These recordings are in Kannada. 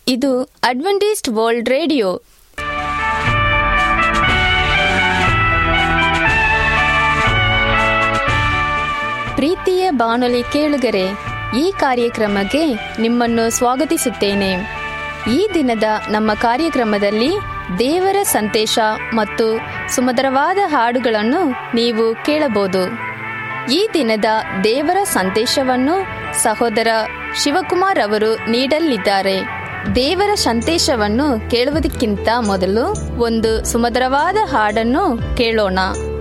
ಇದು ಅಡ್ವೆಂಟಿಸ್ಟ್ ವರ್ಲ್ಡ್ ರೇಡಿಯೋ ಪ್ರೀತಿಯ ಬಾನುಲಿ ಕೇಳುಗರೆ ಈ ಕಾರ್ಯಕ್ರಮಕ್ಕೆ ನಿಮ್ಮನ್ನು ಸ್ವಾಗತಿಸುತ್ತೇನೆ ಈ ದಿನದ ನಮ್ಮ ಕಾರ್ಯಕ್ರಮದಲ್ಲಿ ದೇವರ ಸಂದೇಶ ಮತ್ತು ಸುಮಧುರವಾದ ಹಾಡುಗಳನ್ನು ನೀವು ಕೇಳಬಹುದು ಈ ದಿನದ ದೇವರ ಸಂದೇಶವನ್ನು ಸಹೋದರ ಶಿವಕುಮಾರ್ ಅವರು ನೀಡಲಿದ್ದಾರೆ ದೇವರ ಸಂದೇಶವನ್ನು ಕೇಳುವುದಕ್ಕಿಂತ ಮೊದಲು ಒಂದು ಸುಮಧುರವಾದ ಹಾಡನ್ನು ಕೇಳೋಣ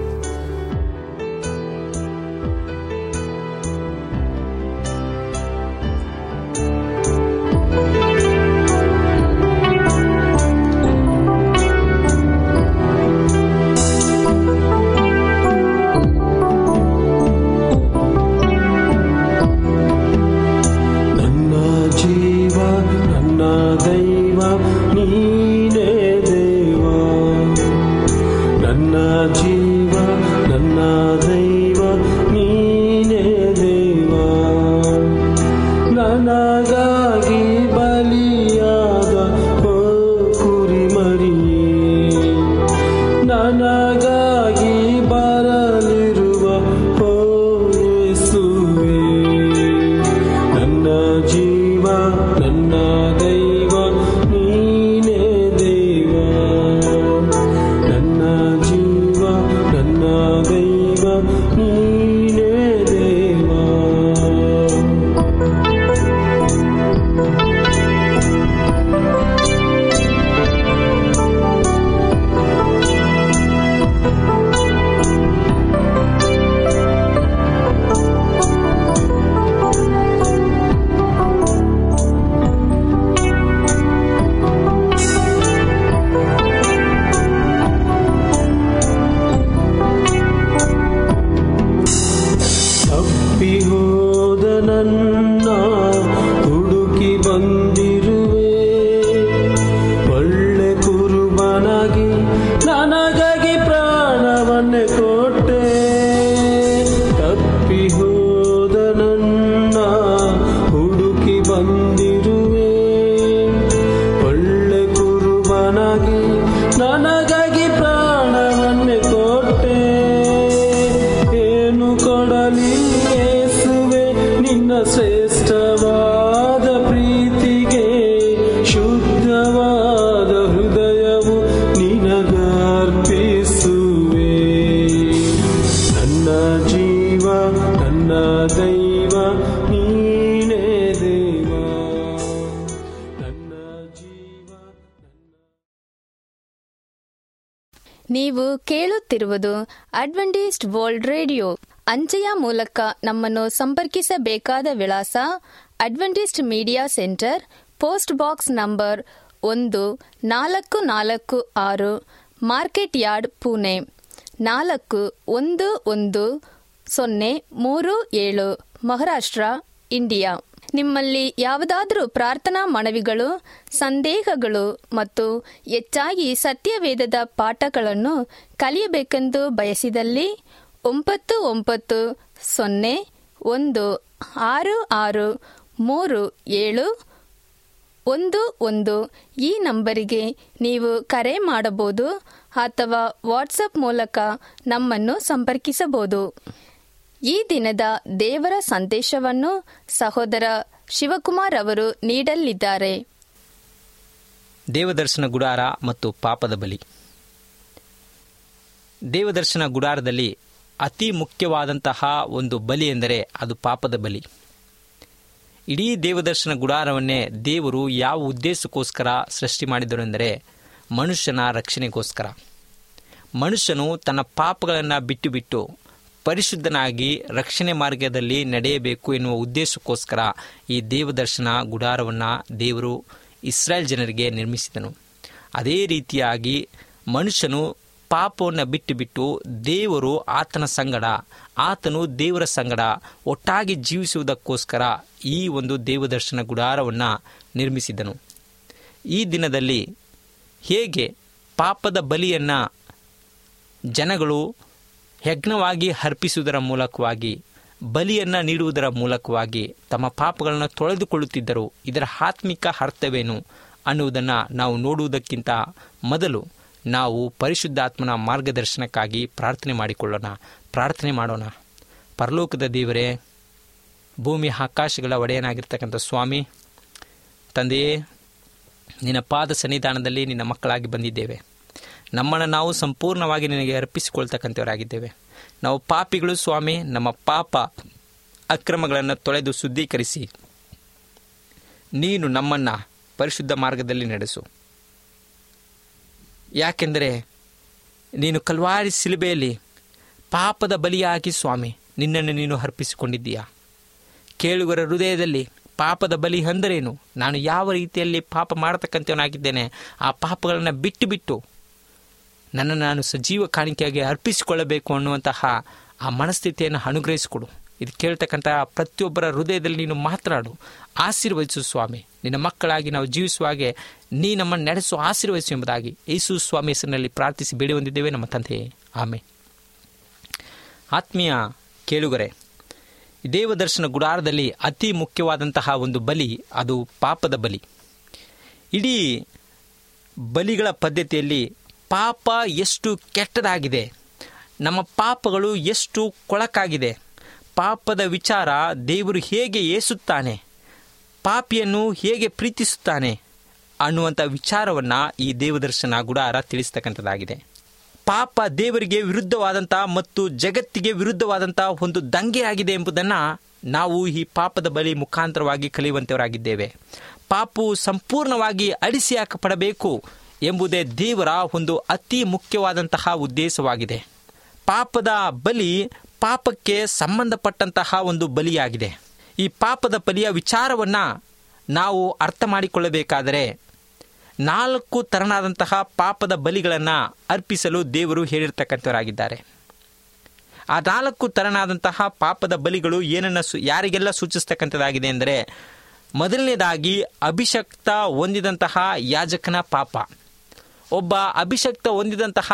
ನನ್ನ ಜೀವ ನನ್ನ ದೈವ ನೀನೇ ದೇವ ನನ್ನ ಜೀವ ನನ್ನ ದೈವ ನೀನೇ ದೇವ ನನಗಾಗಿ ಬಲಿಯಾದ ಓ ಕುರಿಮರಿಯೇ ನನಗಾಗಿ ಬರಲಿರುವ ಓ ಯೇಸುವೇ ನನ್ನ ಜೀವ ನನ್ನ ದೈವ ನೀನೇ ದೇವ ನನ್ನ ಜೀವ ನನ್ನ ದೈವ ನೀನೇ ದೇವ ತಪ್ಪಿ ಹೋದ ನನ್ನ ಹುಡುಕಿ ಬಂದಿರುವೆ ಒಳ್ಳೆ ಕುರುಬನಾಗಿ ನನಗಾಗಿ ಪ್ರಾಣವನ್ನೇ ಕೊಟ್ಟೆ ತಪ್ಪಿ ಹೋದ ನನ್ನ ಹುಡುಕಿ ಬಂದಿರುವೆ ಒಳ್ಳೆ ಕುರುಬನಾಗಿ ನನಗಾಗಿ ಪ್ರಾಣವನ್ನೇ ಕೊಟ್ಟೆ ಏನು ಕೊಡಲಿ ಯೇಸುವೆ ನಿನ್ನ ಶ್ರೇಷ್ಠವಾದ ಪ್ರೀತಿಗೆ ಶುದ್ಧವಾದ ಹೃದಯವು ನಿನಗರ್ಪಿಸುವೆ ನನ್ನ ಜೀವ ನನ್ನ ದೈವ ನೀನೇ ದೇವ ನನ್ನ ಜೀವ ನೀವು ಕೇಳುತ್ತಿರುವುದು ಅಡ್ವೆಂಟಿಸ್ಟ್ ವರ್ಲ್ಡ್ ರೇಡಿಯೋ ಅಂಚೆಯ ಮೂಲಕ ನಮ್ಮನ್ನು ಸಂಪರ್ಕಿಸಬೇಕಾದ ವಿಳಾಸ Adventist media centre post box number ಒಂದು ನಾಲ್ಕು ನಾಲ್ಕು ಆರು ಮಾರ್ಕೆಟ್ ಯಾರ್ಡ್ ಪುಣೆ ನಾಲ್ಕು ಒಂದು ಒಂದು ಸೊನ್ನೆ ಮೂರು ಏಳು ಮಹಾರಾಷ್ಟ್ರ ಇಂಡಿಯಾ ನಿಮ್ಮಲ್ಲಿ ಯಾವುದಾದರೂ ಪ್ರಾರ್ಥನಾ ಮನವಿಗಳು ಸಂದೇಹಗಳು ಮತ್ತು ಹೆಚ್ಚಾಗಿ ಸತ್ಯವೇದದ ಪಾಠಗಳನ್ನು ಕಲಿಯಬೇಕೆಂದು ಬಯಸಿದಲ್ಲಿ ಒಂಬತ್ತು ಒಂಬತ್ತು ಸೊನ್ನೆ ಒಂದು ಆರು ಆರು ಮೂರು ಏಳು ಒಂದು ಒಂದು ಈ ನಂಬರಿಗೆ ನೀವು ಕರೆ ಮಾಡಬಹುದು ಅಥವಾ ವಾಟ್ಸಪ್ ಮೂಲಕ ನಮ್ಮನ್ನು ಸಂಪರ್ಕಿಸಬಹುದು ಈ ದಿನದ ದೇವರ ಸಂದೇಶವನ್ನು ಸಹೋದರ ಶಿವಕುಮಾರ್ ಅವರು ನೀಡಲಿದ್ದಾರೆ ದೇವದರ್ಶನ ಗುಡಾರ ಮತ್ತು ಪಾಪದ ಬಲಿ ದೇವದರ್ಶನ ಗುಡಾರದಲ್ಲಿ ಅತಿ ಮುಖ್ಯವಾದಂತಹ ಒಂದು ಬಲಿ ಎಂದರೆ ಅದು ಪಾಪದ ಬಲಿ ಇಡೀ ದೇವದರ್ಶನ ಗುಡಾರವನ್ನೇ ದೇವರು ಯಾವ ಉದ್ದೇಶಕ್ಕೋಸ್ಕರ ಸೃಷ್ಟಿ ಮಾಡಿದರು ಎಂದರೆ ಮನುಷ್ಯನ ರಕ್ಷಣೆಗೋಸ್ಕರ ಮನುಷ್ಯನು ತನ್ನ ಪಾಪಗಳನ್ನು ಬಿಟ್ಟು ಬಿಟ್ಟು ಪರಿಶುದ್ಧನಾಗಿ ರಕ್ಷಣೆ ಮಾರ್ಗದಲ್ಲಿ ನಡೆಯಬೇಕು ಎನ್ನುವ ಉದ್ದೇಶಕ್ಕೋಸ್ಕರ ಈ ದೇವದರ್ಶನ ಗುಡಾರವನ್ನು ದೇವರು ಇಸ್ರಾಯೇಲ್ ಜನರಿಗೆ ನಿರ್ಮಿಸಿದನು ಅದೇ ರೀತಿಯಾಗಿ ಮನುಷ್ಯನು ಪಾಪವನ್ನು ಬಿಟ್ಟು ಬಿಟ್ಟು ದೇವರು ಆತನ ಸಂಗಡ ಆತನು ದೇವರ ಸಂಗಡ ಒಟ್ಟಾಗಿ ಜೀವಿಸುವುದಕ್ಕೋಸ್ಕರ ಈ ಒಂದು ದೇವದರ್ಶನ ಗುಡಾರವನ್ನು ನಿರ್ಮಿಸಿದನು ಈ ದಿನದಲ್ಲಿ ಹೇಗೆ ಪಾಪದ ಬಲಿಯನ್ನು ಜನಗಳು ಯಜ್ಞವಾಗಿ ಅರ್ಪಿಸುವುದರ ಮೂಲಕವಾಗಿ ಬಲಿಯನ್ನು ನೀಡುವುದರ ಮೂಲಕವಾಗಿ ತಮ್ಮ ಪಾಪಗಳನ್ನು ತೊಳೆದುಕೊಳ್ಳುತ್ತಿದ್ದರು ಇದರ ಆತ್ಮಿಕ ಅರ್ಥವೇನು ಅನ್ನುವುದನ್ನು ನಾವು ನೋಡುವುದಕ್ಕಿಂತ ಮೊದಲು ನಾವು ಪರಿಶುದ್ಧಾತ್ಮನ ಮಾರ್ಗದರ್ಶನಕ್ಕಾಗಿ ಪ್ರಾರ್ಥನೆ ಮಾಡಿಕೊಳ್ಳೋಣ ಪ್ರಾರ್ಥನೆ ಮಾಡೋಣ ಪರಲೋಕದ ದೇವರೇ ಭೂಮಿ ಆಕಾಶಗಳ ಒಡೆಯನಾಗಿರ್ತಕ್ಕಂಥ ಸ್ವಾಮಿ ತಂದೆಯೇ ನಿನ್ನ ಪಾದ ಸನ್ನಿಧಾನದಲ್ಲಿ ನಿನ್ನ ಮಕ್ಕಳಾಗಿ ಬಂದಿದ್ದೇವೆ ನಮ್ಮನ್ನು ನಾವು ಸಂಪೂರ್ಣವಾಗಿ ನಿನಗೆ ಅರ್ಪಿಸಿಕೊಳ್ತಕ್ಕಂಥವರಾಗಿದ್ದೇವೆ ನಾವು ಪಾಪಿಗಳು ಸ್ವಾಮಿ ನಮ್ಮ ಪಾಪ ಅಕ್ರಮಗಳನ್ನು ತೊಳೆದು ಶುದ್ಧೀಕರಿಸಿ ನೀನು ನಮ್ಮನ್ನು ಪರಿಶುದ್ಧ ಮಾರ್ಗದಲ್ಲಿ ನಡೆಸು ಯಾಕೆಂದರೆ ನೀನು ಕಲ್ವಾರಿ ಸಿಲುಬೆಯಲ್ಲಿ ಪಾಪದ ಬಲಿಯಾಗಿ ಸ್ವಾಮಿ ನಿನ್ನನ್ನು ನೀನು ಅರ್ಪಿಸಿಕೊಂಡಿದ್ದೀಯಾ ಕೇಳುಗರ ಹೃದಯದಲ್ಲಿ ಪಾಪದ ಬಲಿ ಅಂದರೇನು ನಾನು ಯಾವ ರೀತಿಯಲ್ಲಿ ಪಾಪ ಮಾಡತಕ್ಕಂಥವನಾಗಿದ್ದೇನೆ ಆ ಪಾಪಗಳನ್ನು ಬಿಟ್ಟು ಬಿಟ್ಟು ನನ್ನ ನಾನು ಸಜೀವ ಕಾಣಿಕೆಯಾಗಿ ಅರ್ಪಿಸಿಕೊಳ್ಳಬೇಕು ಅನ್ನುವಂತಹ ಆ ಮನಸ್ಥಿತಿಯನ್ನು ಅನುಗ್ರಹಿಸಿಕೊಡು ಇದು ಕೇಳ್ತಕ್ಕಂತಹ ಪ್ರತಿಯೊಬ್ಬರ ಹೃದಯದಲ್ಲಿ ನೀನು ಮಾತನಾಡು ಆಶೀರ್ವದಿಸು ಸ್ವಾಮಿ ನಿನ್ನ ಮಕ್ಕಳಾಗಿ ನಾವು ಜೀವಿಸುವ ಹಾಗೆ ನೀ ನಮ್ಮನ್ನು ನಡೆಸು ಆಶೀರ್ವದಿಸು ಎಂಬುದಾಗಿ ಯೇಸು ಸ್ವಾಮಿ ಹೆಸರಿನಲ್ಲಿ ಪ್ರಾರ್ಥಿಸಿ ಬೇಡಿ ಹೊಂದಿದ್ದೇವೆ ನಮ್ಮ ತಂದೆಯೇ ಆಮೆ ಆತ್ಮೀಯ ಕೇಳುಗರೆ ದೇವದರ್ಶನ ಗುಡಾರದಲ್ಲಿ ಅತಿ ಮುಖ್ಯವಾದಂತಹ ಒಂದು ಬಲಿ ಅದು ಪಾಪದ ಬಲಿ ಇಡೀ ಬಲಿಗಳ ಪದ್ಧತಿಯಲ್ಲಿ ಪಾಪ ಎಷ್ಟು ಕೆಟ್ಟದಾಗಿದೆ ನಮ್ಮ ಪಾಪಗಳು ಎಷ್ಟು ಕೊಳಕಾಗಿದೆ ಪಾಪದ ವಿಚಾರ ದೇವರು ಹೇಗೆ ಏಸುತ್ತಾನೆ ಪಾಪಿಯನ್ನು ಹೇಗೆ ಪ್ರೀತಿಸುತ್ತಾನೆ ಅನ್ನುವಂಥ ವಿಚಾರವನ್ನು ಈ ದೇವದರ್ಶನ ಗುಡಾರ ತಿಳಿಸ್ತಕ್ಕಂಥದ್ದಾಗಿದೆ ಪಾಪ ದೇವರಿಗೆ ವಿರುದ್ಧವಾದಂಥ ಮತ್ತು ಜಗತ್ತಿಗೆ ವಿರುದ್ಧವಾದಂಥ ಒಂದು ದಂಗೆಯಾಗಿದೆ ಎಂಬುದನ್ನು ನಾವು ಈ ಪಾಪದ ಬಲಿ ಮುಖಾಂತರವಾಗಿ ಕಲಿಯುವಂಥವರಾಗಿದ್ದೇವೆ ಪಾಪವು ಸಂಪೂರ್ಣವಾಗಿ ಅಳಿಸಿ ಹಾಕಪಡಬೇಕು ಎಂಬುದೇ ದೇವರ ಒಂದು ಅತಿ ಮುಖ್ಯವಾದಂತಹ ಉದ್ದೇಶವಾಗಿದೆ ಪಾಪದ ಬಲಿ ಪಾಪಕ್ಕೆ ಸಂಬಂಧಪಟ್ಟಂತಹ ಒಂದು ಬಲಿಯಾಗಿದೆ ಈ ಪಾಪದ ಬಲಿಯ ವಿಚಾರವನ್ನು ನಾವು ಅರ್ಥ ಮಾಡಿಕೊಳ್ಳಬೇಕಾದರೆ ನಾಲ್ಕು ತರನಾದಂತಹ ಪಾಪದ ಬಲಿಗಳನ್ನು ಅರ್ಪಿಸಲು ದೇವರು ಹೇಳಿರ್ತಕ್ಕಂಥವರಾಗಿದ್ದಾರೆ ಆ ನಾಲ್ಕು ತರನಾದಂತಹ ಪಾಪದ ಬಲಿಗಳು ಏನನ್ನು ಸು ಯಾರಿಗೆಲ್ಲ ಸೂಚಿಸ್ತಕ್ಕಂಥದ್ದಾಗಿದೆ ಅಂದರೆ ಮೊದಲನೇದಾಗಿ ಅಭಿಷಕ್ತ ಹೊಂದಿದಂತಹ ಯಾಜಕನ ಪಾಪ ಒಬ್ಬ ಅಭಿಷಕ್ತ ಹೊಂದಿದಂತಹ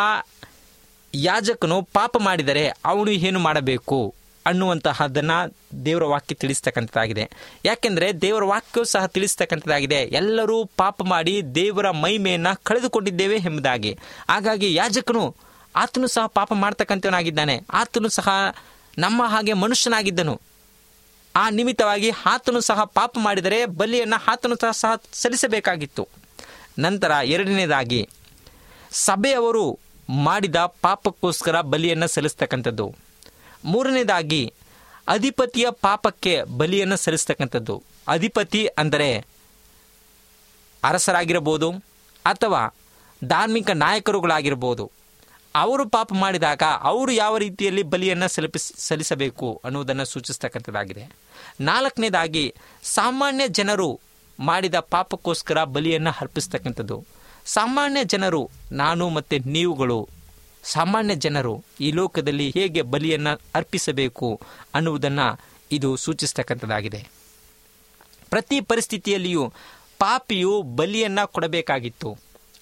ಯಾಜಕನು ಪಾಪ ಮಾಡಿದರೆ ಅವನು ಏನು ಮಾಡಬೇಕು ಅನ್ನುವಂತಹದ್ದನ್ನು ದೇವರ ವಾಕ್ಯ ತಿಳಿಸ್ತಕ್ಕಂಥದ್ದಾಗಿದೆ ಯಾಕೆಂದರೆ ದೇವರ ವಾಕ್ಯವು ಸಹ ತಿಳಿಸ್ತಕ್ಕಂಥದ್ದಾಗಿದೆ ಎಲ್ಲರೂ ಪಾಪ ಮಾಡಿ ದೇವರ ಮಹಿಮೆಯನ್ನು ಕಳೆದುಕೊಂಡಿದ್ದೇವೆ ಎಂಬುದಾಗಿ ಹಾಗಾಗಿ ಯಾಜಕನು ಆತನು ಸಹ ಪಾಪ ಮಾಡ್ತಕ್ಕಂಥವನಾಗಿದ್ದಾನೆ ಆತನು ಸಹ ನಮ್ಮ ಹಾಗೆ ಮನುಷ್ಯನಾಗಿದ್ದನು ಆ ನಿಮಿತ್ತವಾಗಿ ಆತನು ಸಹ ಪಾಪ ಮಾಡಿದರೆ ಬಲಿಯನ್ನು ಆತನು ಸಹ ಸಹ ಸಲ್ಲಿಸಬೇಕಾಗಿತ್ತು ನಂತರ ಎರಡನೇದಾಗಿ ಸಭೆಯವರು ಮಾಡಿದ ಪಾಪಕ್ಕೋಸ್ಕರ ಬಲಿಯನ್ನು ಸಲ್ಲಿಸ್ತಕ್ಕಂಥದ್ದು ಮೂರನೇದಾಗಿ ಅಧಿಪತಿಯ ಪಾಪಕ್ಕೆ ಬಲಿಯನ್ನು ಸಲ್ಲಿಸ್ತಕ್ಕಂಥದ್ದು ಅಧಿಪತಿ ಅಂದರೆ ಅರಸರಾಗಿರಬಹುದು ಅಥವಾ ಧಾರ್ಮಿಕ ನಾಯಕರುಗಳಾಗಿರ್ಬೋದು ಅವರು ಪಾಪ ಮಾಡಿದಾಗ ಅವರು ಯಾವ ರೀತಿಯಲ್ಲಿ ಬಲಿಯನ್ನು ಸಲ್ಲಿಸ ಸಲ್ಲಿಸಬೇಕು ಅನ್ನುವುದನ್ನು ಸೂಚಿಸ್ತಕ್ಕಂಥದ್ದಾಗಿದೆ ನಾಲ್ಕನೇದಾಗಿ ಸಾಮಾನ್ಯ ಜನರು ಮಾಡಿದ ಪಾಪಕ್ಕೋಸ್ಕರ ಬಲಿಯನ್ನು ಅರ್ಪಿಸ್ತಕ್ಕಂಥದ್ದು ಸಾಮಾನ್ಯ ಜನರು ನಾನು ಮತ್ತು ನೀವುಗಳು ಸಾಮಾನ್ಯ ಜನರು ಈ ಲೋಕದಲ್ಲಿ ಹೇಗೆ ಬಲಿಯನ್ನು ಅರ್ಪಿಸಬೇಕು ಅನ್ನುವುದನ್ನು ಇದು ಸೂಚಿಸ್ತಕ್ಕಂಥದ್ದಾಗಿದೆ ಪ್ರತಿ ಪರಿಸ್ಥಿತಿಯಲ್ಲಿಯೂ ಪಾಪಿಯು ಬಲಿಯನ್ನು ಕೊಡಬೇಕಾಗಿತ್ತು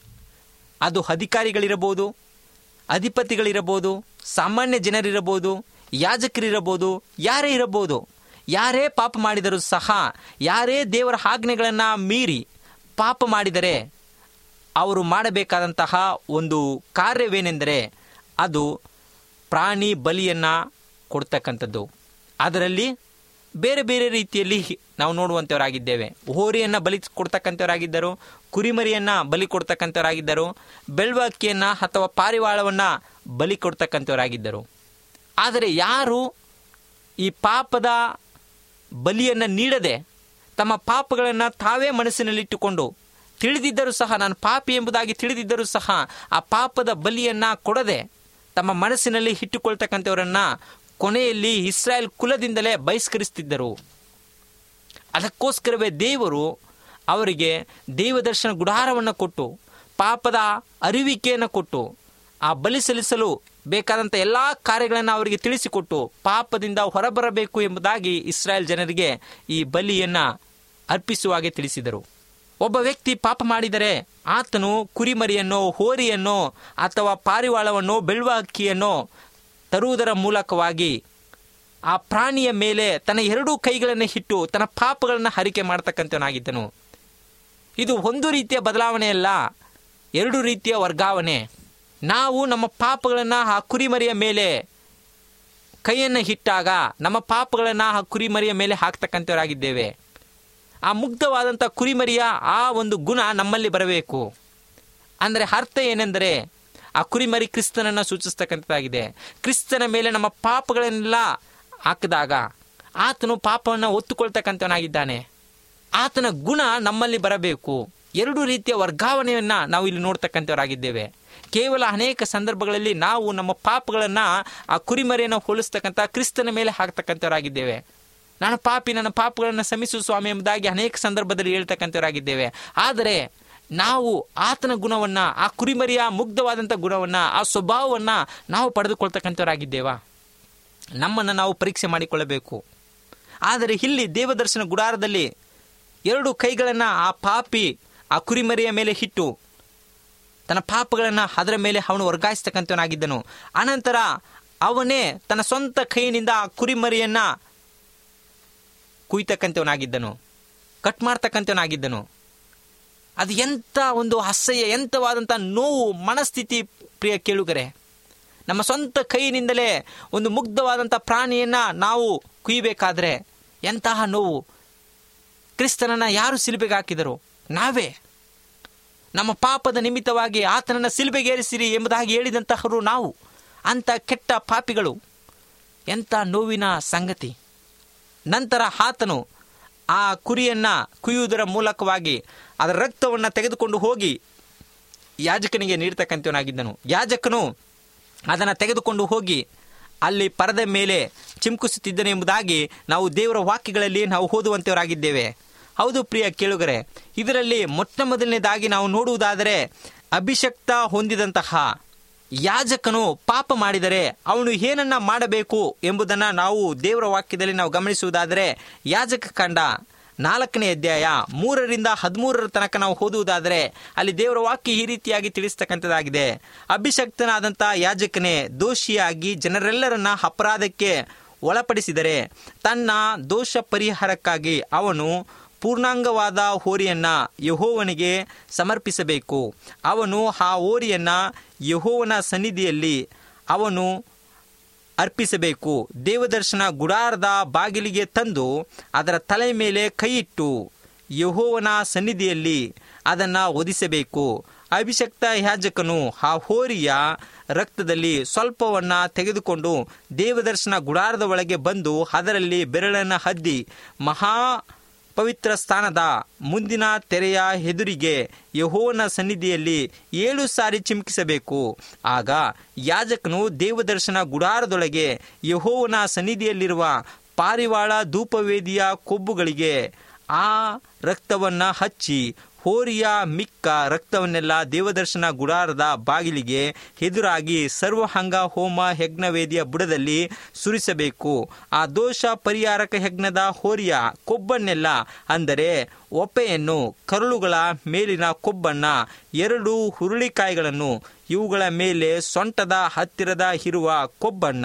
ಅದು ಅಧಿಕಾರಿಗಳಿರಬಹುದು ಅಧಿಪತಿಗಳಿರಬಹುದು ಸಾಮಾನ್ಯ ಜನರಿರಬಹುದು ಯಾಜಕರಿರಬಹುದು ಯಾರೇ ಇರಬಹುದು ಯಾರೇ ಪಾಪ ಮಾಡಿದರೂ ಸಹ ಯಾರೇ ದೇವರ ಆಜ್ಞೆಗಳನ್ನು ಮೀರಿ ಪಾಪ ಮಾಡಿದರೆ ಅವರು ಮಾಡಬೇಕಾದಂತಹ ಒಂದು ಕಾರ್ಯವೇನೆಂದರೆ ಅದು ಪ್ರಾಣಿ ಬಲಿಯನ್ನು ಕೊಡ್ತಕ್ಕಂಥದ್ದು ಅದರಲ್ಲಿ ಬೇರೆ ಬೇರೆ ರೀತಿಯಲ್ಲಿ ನಾವು ನೋಡುವಂಥವರಾಗಿದ್ದೇವೆ ಹೋರಿಯನ್ನು ಬಲಿ ಕೊಡ್ತಕ್ಕಂಥವರಾಗಿದ್ದರು ಕುರಿಮರಿಯನ್ನು ಬಲಿ ಕೊಡ್ತಕ್ಕಂಥವರಾಗಿದ್ದರು ಬೆಳ್ವಕ್ಕಿಯನ್ನು ಅಥವಾ ಪಾರಿವಾಳವನ್ನು ಬಲಿ ಕೊಡ್ತಕ್ಕಂಥವರಾಗಿದ್ದರು ಆದರೆ ಯಾರು ಈ ಪಾಪದ ಬಲಿಯನ್ನು ನೀಡದೆ ತಮ್ಮ ಪಾಪಗಳನ್ನು ತಾವೇ ಮನಸ್ಸಿನಲ್ಲಿಟ್ಟುಕೊಂಡು ತಿಳಿದಿದ್ದರೂ ಸಹ ನಾನು ಪಾಪಿ ಎಂಬುದಾಗಿ ತಿಳಿದಿದ್ದರೂ ಸಹ ಆ ಪಾಪದ ಬಲಿಯನ್ನು ಕೊಡದೆ ತಮ್ಮ ಮನಸ್ಸಿನಲ್ಲಿ ಇಟ್ಟುಕೊಳ್ತಕ್ಕಂಥವರನ್ನ ಕೊನೆಯಲ್ಲಿ ಇಸ್ರಾಯೇಲ್ ಕುಲದಿಂದಲೇ ಬಹಿಷ್ಕರಿಸ್ತಿದ್ದರು ಅದಕ್ಕೋಸ್ಕರವೇ ದೇವರು ಅವರಿಗೆ ದೇವದರ್ಶನ ಗುಡಾರವನ್ನು ಕೊಟ್ಟು ಪಾಪದ ಅರಿವಿಕೆಯನ್ನು ಕೊಟ್ಟು ಆ ಬಲಿ ಸಲ್ಲಿಸಲು ಬೇಕಾದಂಥ ಎಲ್ಲ ಕಾರ್ಯಗಳನ್ನು ಅವರಿಗೆ ತಿಳಿಸಿಕೊಟ್ಟು ಪಾಪದಿಂದ ಹೊರಬರಬೇಕು ಎಂಬುದಾಗಿ ಇಸ್ರಾಯೇಲ್ ಜನರಿಗೆ ಈ ಬಲಿಯನ್ನು ಅರ್ಪಿಸುವಾಗೆ ತಿಳಿಸಿದರು ಒಬ್ಬ ವ್ಯಕ್ತಿ ಪಾಪ ಮಾಡಿದರೆ ಆತನು ಕುರಿಮರಿಯನ್ನು ಹೋರಿಯನ್ನು ಅಥವಾ ಪಾರಿವಾಳವನ್ನು ಬೆಳ್ಳುವ ಅಕ್ಕಿಯನ್ನು ತರುವುದರ ಮೂಲಕವಾಗಿ ಆ ಪ್ರಾಣಿಯ ಮೇಲೆ ತನ್ನ ಎರಡೂ ಕೈಗಳನ್ನು ಇಟ್ಟು ತನ್ನ ಪಾಪಗಳನ್ನು ಹರಿಕೆ ಮಾಡ್ತಕ್ಕಂಥವನಾಗಿದ್ದನು ಇದು ಒಂದು ರೀತಿಯ ಬದಲಾವಣೆ ಅಲ್ಲ ಎರಡು ರೀತಿಯ ವರ್ಗಾವಣೆ ನಾವು ನಮ್ಮ ಪಾಪಗಳನ್ನು ಆ ಕುರಿಮರಿಯ ಮೇಲೆ ಕೈಯನ್ನು ಇಟ್ಟಾಗ ನಮ್ಮ ಪಾಪಗಳನ್ನು ಆ ಕುರಿಮರಿಯ ಮೇಲೆ ಹಾಕ್ತಕ್ಕಂಥವರಾಗಿದ್ದೇವೆ ಆ ಮುಗ್ಧವಾದಂಥ ಕುರಿಮರಿಯ ಆ ಒಂದು ಗುಣ ನಮ್ಮಲ್ಲಿ ಬರಬೇಕು ಅಂದರೆ ಅರ್ಥ ಏನೆಂದರೆ ಆ ಕುರಿಮರಿ ಕ್ರಿಸ್ತನನ್ನು ಸೂಚಿಸ್ತಕ್ಕಂಥದ್ದಾಗಿದೆ ಕ್ರಿಸ್ತನ ಮೇಲೆ ನಮ್ಮ ಪಾಪಗಳನ್ನೆಲ್ಲ ಹಾಕಿದಾಗ ಆತನು ಪಾಪವನ್ನು ಒತ್ತುಕೊಳ್ತಕ್ಕಂಥವನಾಗಿದ್ದಾನೆ ಆತನ ಗುಣ ನಮ್ಮಲ್ಲಿ ಬರಬೇಕು ಎರಡು ರೀತಿಯ ವರ್ಗಾವಣೆಯನ್ನು ನಾವು ಇಲ್ಲಿ ನೋಡ್ತಕ್ಕಂಥವರಾಗಿದ್ದೇವೆ ಕೇವಲ ಅನೇಕ ಸಂದರ್ಭಗಳಲ್ಲಿ ನಾವು ನಮ್ಮ ಪಾಪಗಳನ್ನು ಆ ಕುರಿಮರಿಯನ್ನು ಹೋಲಿಸ್ತಕ್ಕಂಥ ಕ್ರಿಸ್ತನ ಮೇಲೆ ಹಾಕ್ತಕ್ಕಂಥವರಾಗಿದ್ದೇವೆ ನಾನು ಪಾಪಿ ನನ್ನ ಪಾಪಗಳನ್ನು ಸಮಿಸು ಸ್ವಾಮಿ ಎಂಬುದಾಗಿ ಅನೇಕ ಸಂದರ್ಭದಲ್ಲಿ ಹೇಳ್ತಕ್ಕಂಥವರಾಗಿದ್ದೇವೆ ಆದರೆ ನಾವು ಆತನ ಗುಣವನ್ನು ಆ ಕುರಿಮರಿಯ ಮುಗ್ಧವಾದಂಥ ಗುಣವನ್ನು ಆ ಸ್ವಭಾವವನ್ನು ನಾವು ಪಡೆದುಕೊಳ್ತಕ್ಕಂಥವರಾಗಿದ್ದೇವಾ ನಮ್ಮನ್ನು ನಾವು ಪರೀಕ್ಷೆ ಮಾಡಿಕೊಳ್ಳಬೇಕು ಆದರೆ ಇಲ್ಲಿ ದೇವದರ್ಶನ ಗುಡಾರದಲ್ಲಿ ಎರಡು ಕೈಗಳನ್ನು ಆ ಪಾಪಿ ಆ ಕುರಿಮರಿಯ ಮೇಲೆ ಇಟ್ಟು ತನ್ನ ಪಾಪಗಳನ್ನು ಅದರ ಮೇಲೆ ಅವನು ವರ್ಗಾಯಿಸ್ತಕ್ಕಂಥವನಾಗಿದ್ದನು ಅನಂತರ ಅವನೇ ತನ್ನ ಸ್ವಂತ ಕೈಯಿಂದ ಆ ಕುರಿಮರಿಯನ್ನು ಕುಯ್ತಕ್ಕಂಥವನಾಗಿದ್ದನು ಕಟ್ ಮಾಡ್ತಕ್ಕಂಥವನಾಗಿದ್ದನು ಅದು ಎಂಥ ಒಂದು ಅಸಹ್ಯ ಎಂಥವಾದಂಥ ನೋವು ಮನಸ್ಥಿತಿ ಪ್ರಿಯ ಕೇಳುಗರೆ ನಮ್ಮ ಸ್ವಂತ ಕೈಯಿಂದಲೇ ಒಂದು ಮುಗ್ಧವಾದಂಥ ಪ್ರಾಣಿಯನ್ನು ನಾವು ಕುಯ್ಯಬೇಕಾದ್ರೆ ಎಂತಹ ನೋವು ಕ್ರಿಸ್ತನನ್ನು ಯಾರು ಸಿಲುಬೆಗೆ ಹಾಕಿದರು ನಾವೇ ನಮ್ಮ ಪಾಪದ ನಿಮಿತ್ತವಾಗಿ ಆತನನ್ನು ಸಿಲುಬೆಗೇರಿಸಿರಿ ಎಂಬುದಾಗಿ ಹೇಳಿದಂತಹವರು ನಾವು ಅಂಥ ಕೆಟ್ಟ ಪಾಪಿಗಳು ಎಂಥ ನೋವಿನ ಸಂಗತಿ ನಂತರ ಆತನು ಆ ಕುರಿಯನ್ನು ಕುಯ್ಯುವುದರ ಮೂಲಕವಾಗಿ ಅದರ ರಕ್ತವನ್ನು ತೆಗೆದುಕೊಂಡು ಹೋಗಿ ಯಾಜಕನಿಗೆ ನೀಡ್ತಕ್ಕಂಥವನಾಗಿದ್ದನು ಯಾಜಕನು ಅದನ್ನು ತೆಗೆದುಕೊಂಡು ಹೋಗಿ ಅಲ್ಲಿ ಪರದ ಮೇಲೆ ಚಿಮ್ಕಿಸುತ್ತಿದ್ದನು ಎಂಬುದಾಗಿ ನಾವು ದೇವರ ವಾಕ್ಯಗಳಲ್ಲಿ ನಾವು ಓದುವಂತವರಾಗಿದ್ದೇವೆ ಹೌದು ಪ್ರಿಯ ಕೇಳುಗರೆ ಇದರಲ್ಲಿ ಮೊಟ್ಟ ಮೊದಲನೇದಾಗಿ ನಾವು ನೋಡುವುದಾದರೆ ಅಭಿಷಕ್ತ ಹೊಂದಿದಂತಹ ಯಾಜಕನು ಪಾಪ ಮಾಡಿದರೆ ಅವನು ಏನನ್ನ ಮಾಡಬೇಕು ಎಂಬುದನ್ನು ನಾವು ದೇವರ ವಾಕ್ಯದಲ್ಲಿ ನಾವು ಗಮನಿಸುವುದಾದರೆ ಯಾಜಕ ಕಂಡ ನಾಲ್ಕನೇ ಅಧ್ಯಾಯ ಮೂರರಿಂದ ಹದಿಮೂರರ ತನಕ ನಾವು ಓದುವುದಾದರೆ ಅಲ್ಲಿ ದೇವರ ವಾಕ್ಯ ಈ ರೀತಿಯಾಗಿ ತಿಳಿಸ್ತಕ್ಕಂಥದ್ದಾಗಿದೆ ಅಭಿಷಕ್ತನಾದಂಥ ಯಾಜಕನೇ ದೋಷಿಯಾಗಿ ಜನರೆಲ್ಲರನ್ನ ಅಪರಾಧಕ್ಕೆ ಒಳಪಡಿಸಿದರೆ ತನ್ನ ದೋಷ ಪರಿಹಾರಕ್ಕಾಗಿ ಅವನು ಪೂರ್ಣಾಂಗವಾದ ಹೋರಿಯನ್ನ ಯಹೋವನಿಗೆ ಸಮರ್ಪಿಸಬೇಕು ಅವನು ಆ ಹೋರಿಯನ್ನ ಯಹೋವನ ಸನ್ನಿಧಿಯಲ್ಲಿ ಅವನು ಅರ್ಪಿಸಬೇಕು ದೇವದರ್ಶನ ಗುಡಾರದ ಬಾಗಿಲಿಗೆ ತಂದು ಅದರ ತಲೆ ಮೇಲೆ ಕೈಯಿಟ್ಟು ಯಹೋವನ ಸನ್ನಿಧಿಯಲ್ಲಿ ಅದನ್ನು ಒದಿಸಬೇಕು ಅಭಿಷಕ್ತ ಯಾಜಕನು ಆ ಹೋರಿಯ ರಕ್ತದಲ್ಲಿ ಸ್ವಲ್ಪವನ್ನ ತೆಗೆದುಕೊಂಡು ದೇವದರ್ಶನ ಗುಡಾರದ ಒಳಗೆ ಬಂದು ಅದರಲ್ಲಿ ಬೆರಳನ್ನು ಹದ್ದಿ ಮಹಾ ಪವಿತ್ರ ಸ್ಥಾನದ ಮುಂದಿನ ತೆರೆಯ ಎದುರಿಗೆ ಯಹೋವನ ಸನ್ನಿಧಿಯಲ್ಲಿ ಏಳು ಸಾರಿ ಚಿಮುಕಿಸಬೇಕು ಆಗ ಯಾಜಕನು ದೇವದರ್ಶನ ಗುಡಾರದೊಳಗೆ ಯಹೋವನ ಸನ್ನಿಧಿಯಲ್ಲಿರುವ ಪಾರಿವಾಳ ಧೂಪವೇದಿಯ ಕೊಬ್ಬುಗಳಿಗೆ ಆ ರಕ್ತವನ್ನ ಹಚ್ಚಿ ಹೋರಿಯ ಮಿಕ್ಕ ರಕ್ತವನ್ನೆಲ್ಲ ದೇವದರ್ಶನ ಗುಡಾರದ ಬಾಗಿಲಿಗೆ ಎದುರಾಗಿ ಸರ್ವಹಂಗ ಹೋಮ ಯಜ್ಞವೇದಿಯ ಬುಡದಲ್ಲಿ ಸುರಿಸಬೇಕು ಆ ದೋಷ ಪರಿಹಾರಕ ಯಜ್ಞದ ಹೋರಿಯ ಕೊಬ್ಬನ್ನೆಲ್ಲ ಅಂದರೆ ಒಪ್ಪೆಯನ್ನು ಕರುಳುಗಳ ಮೇಲಿನ ಕೊಬ್ಬನ್ನ ಎರಡು ಹುರುಳಿಕಾಯಿಗಳನ್ನು ಇವುಗಳ ಮೇಲೆ ಸೊಂಟದ ಹತ್ತಿರದ ಇರುವ ಕೊಬ್ಬನ್ನ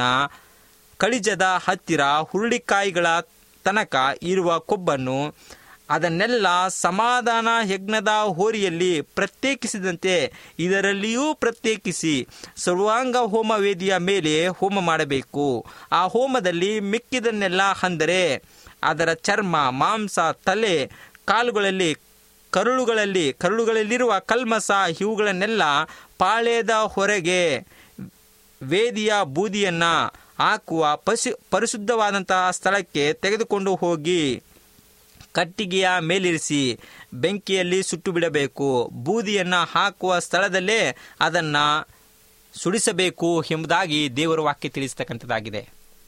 ಕಳಿಜದ ಹತ್ತಿರ ಹುರುಳಿಕಾಯಿಗಳ ತನಕ ಇರುವ ಕೊಬ್ಬನ್ನು ಅದನ್ನೆಲ್ಲ ಸಮಾಧಾನ ಯಜ್ಞದ ಹೋರಿಯಲ್ಲಿ ಪ್ರತ್ಯೇಕಿಸಿದಂತೆ ಇದರಲ್ಲಿಯೂ ಪ್ರತ್ಯೇಕಿಸಿ ಸರ್ವಾಂಗ ಹೋಮ ವೇದಿಯ ಮೇಲೆ ಹೋಮ ಮಾಡಬೇಕು ಆ ಹೋಮದಲ್ಲಿ ಮಿಕ್ಕಿದನ್ನೆಲ್ಲ ಅಂದರೆ ಅದರ ಚರ್ಮ ಮಾಂಸ ತಲೆ ಕಾಲುಗಳಲ್ಲಿ ಕರುಳುಗಳಲ್ಲಿ ಕರುಳುಗಳಲ್ಲಿರುವ ಕಲ್ಮಸ ಇವುಗಳನ್ನೆಲ್ಲ ಪಾಳ್ಯದ ಹೊರಗೆ ವೇದಿಯ ಬೂದಿಯನ್ನ ಹಾಕುವ ಪಶು ಪರಿಶುದ್ಧವಾದಂತಹ ಸ್ಥಳಕ್ಕೆ ತೆಗೆದುಕೊಂಡು ಹೋಗಿ ಕಟ್ಟಿಗೆಯ ಮೇಲಿರಿಸಿ ಬೆಂಕಿಯಲ್ಲಿ ಸುಟ್ಟು ಬಿಡಬೇಕು ಬೂದಿಯನ್ನು ಹಾಕುವ ಸ್ಥಳದಲ್ಲೇ ಅದನ್ನು ಸುಡಿಸಬೇಕು ಎಂಬುದಾಗಿ ದೇವರ ವಾಕ್ಯ ತಿಳಿಸ್ತಕ್ಕಂಥದ್ದಾಗಿದೆ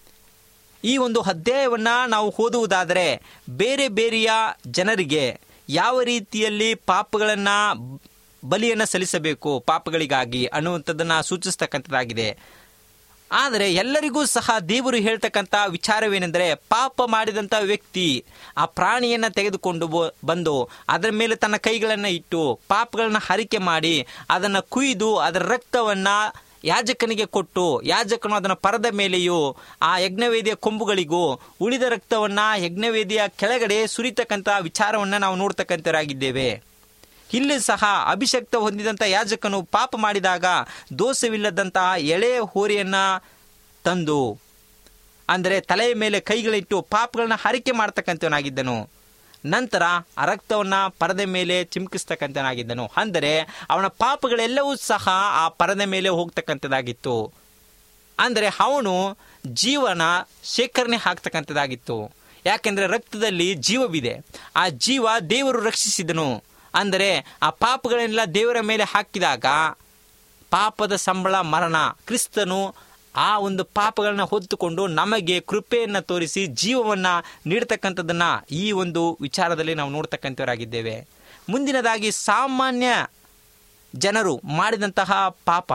ಈ ಒಂದು ಅಧ್ಯಾಯವನ್ನ ನಾವು ಓದುವುದಾದರೆ ಬೇರೆ ಬೇರೆಯ ಜನರಿಗೆ ಯಾವ ರೀತಿಯಲ್ಲಿ ಪಾಪಗಳನ್ನು ಬಲಿಯನ್ನು ಸಲ್ಲಿಸಬೇಕು ಪಾಪಗಳಿಗಾಗಿ ಅನ್ನುವಂಥದ್ದನ್ನು ಸೂಚಿಸ್ತಕ್ಕಂಥದ್ದಾಗಿದೆ ಆದರೆ ಎಲ್ಲರಿಗೂ ಸಹ ದೇವರು ಹೇಳ್ತಕ್ಕಂಥ ವಿಚಾರವೇನೆಂದರೆ ಪಾಪ ಮಾಡಿದಂಥ ವ್ಯಕ್ತಿ ಆ ಪ್ರಾಣಿಯನ್ನು ತೆಗೆದುಕೊಂಡು ಬೊ- ಬಂದು ಅದರ ಮೇಲೆ ತನ್ನ ಕೈಗಳನ್ನು ಇಟ್ಟು ಪಾಪಗಳನ್ನು ಹರಿಕೆ ಮಾಡಿ ಅದನ್ನು ಕುಯ್ದು ಅದರ ರಕ್ತವನ್ನು ಯಾಜಕನಿಗೆ ಕೊಟ್ಟು ಯಾಜಕನು ಅದನ್ನು ಪರದ ಮೇಲೆಯೂ ಆ ಯಜ್ಞವೇದಿಯ ಕೊಂಬುಗಳಿಗೂ ಉಳಿದ ರಕ್ತವನ್ನು ಯಜ್ಞವೇದಿಯ ಕೆಳಗಡೆ ಸುರಿತಕ್ಕಂಥ ವಿಚಾರವನ್ನು ನಾವು ನೋಡ್ತಕ್ಕಂಥವರಾಗಿದ್ದೇವೆ ಇಲ್ಲಿ ಸಹ ಅಭಿಷಕ್ತ ಹೊಂದಿದಂಥ ಯಾಜಕನು ಪಾಪ ಮಾಡಿದಾಗ ದೋಷವಿಲ್ಲದಂತಹ ಎಳೆಯ ಹೋರಿಯನ್ನ ತಂದು ಅಂದರೆ ತಲೆಯ ಮೇಲೆ ಕೈಗಳಿಟ್ಟು ಪಾಪಗಳನ್ನ ಹರಿಕೆ ಮಾಡ್ತಕ್ಕಂಥವನಾಗಿದ್ದನು ನಂತರ ಆ ರಕ್ತವನ್ನ ಪರದೆ ಮೇಲೆ ಚಿಮ್ಕಿಸ್ತಕ್ಕಂಥನಾಗಿದ್ದನು ಅಂದರೆ ಅವನ ಪಾಪಗಳೆಲ್ಲವೂ ಸಹ ಆ ಪರದೆ ಮೇಲೆ ಹೋಗ್ತಕ್ಕಂಥದ್ದಾಗಿತ್ತು ಅಂದರೆ ಅವನು ಜೀವನ ಶೇಖರಣೆ ಹಾಕ್ತಕ್ಕಂಥದ್ದಾಗಿತ್ತು ಯಾಕೆಂದರೆ ರಕ್ತದಲ್ಲಿ ಜೀವವಿದೆ ಆ ಜೀವ ದೇವರು ರಕ್ಷಿಸಿದನು ಅಂದರೆ ಆ ಪಾಪಗಳನ್ನೆಲ್ಲ ದೇವರ ಮೇಲೆ ಹಾಕಿದಾಗ ಪಾಪದ ಸಂಬಳ ಮರಣ ಕ್ರಿಸ್ತನು ಆ ಒಂದು ಪಾಪಗಳನ್ನ ಹೊತ್ತುಕೊಂಡು ನಮಗೆ ಕೃಪೆಯನ್ನು ತೋರಿಸಿ ಜೀವವನ್ನು ನೀಡ್ತಕ್ಕಂಥದ್ದನ್ನ ಈ ಒಂದು ವಿಚಾರದಲ್ಲಿ ನಾವು ನೋಡ್ತಕ್ಕಂಥವರಾಗಿದ್ದೇವೆ ಮುಂದಿನದಾಗಿ ಸಾಮಾನ್ಯ ಜನರು ಮಾಡಿದಂತಹ ಪಾಪ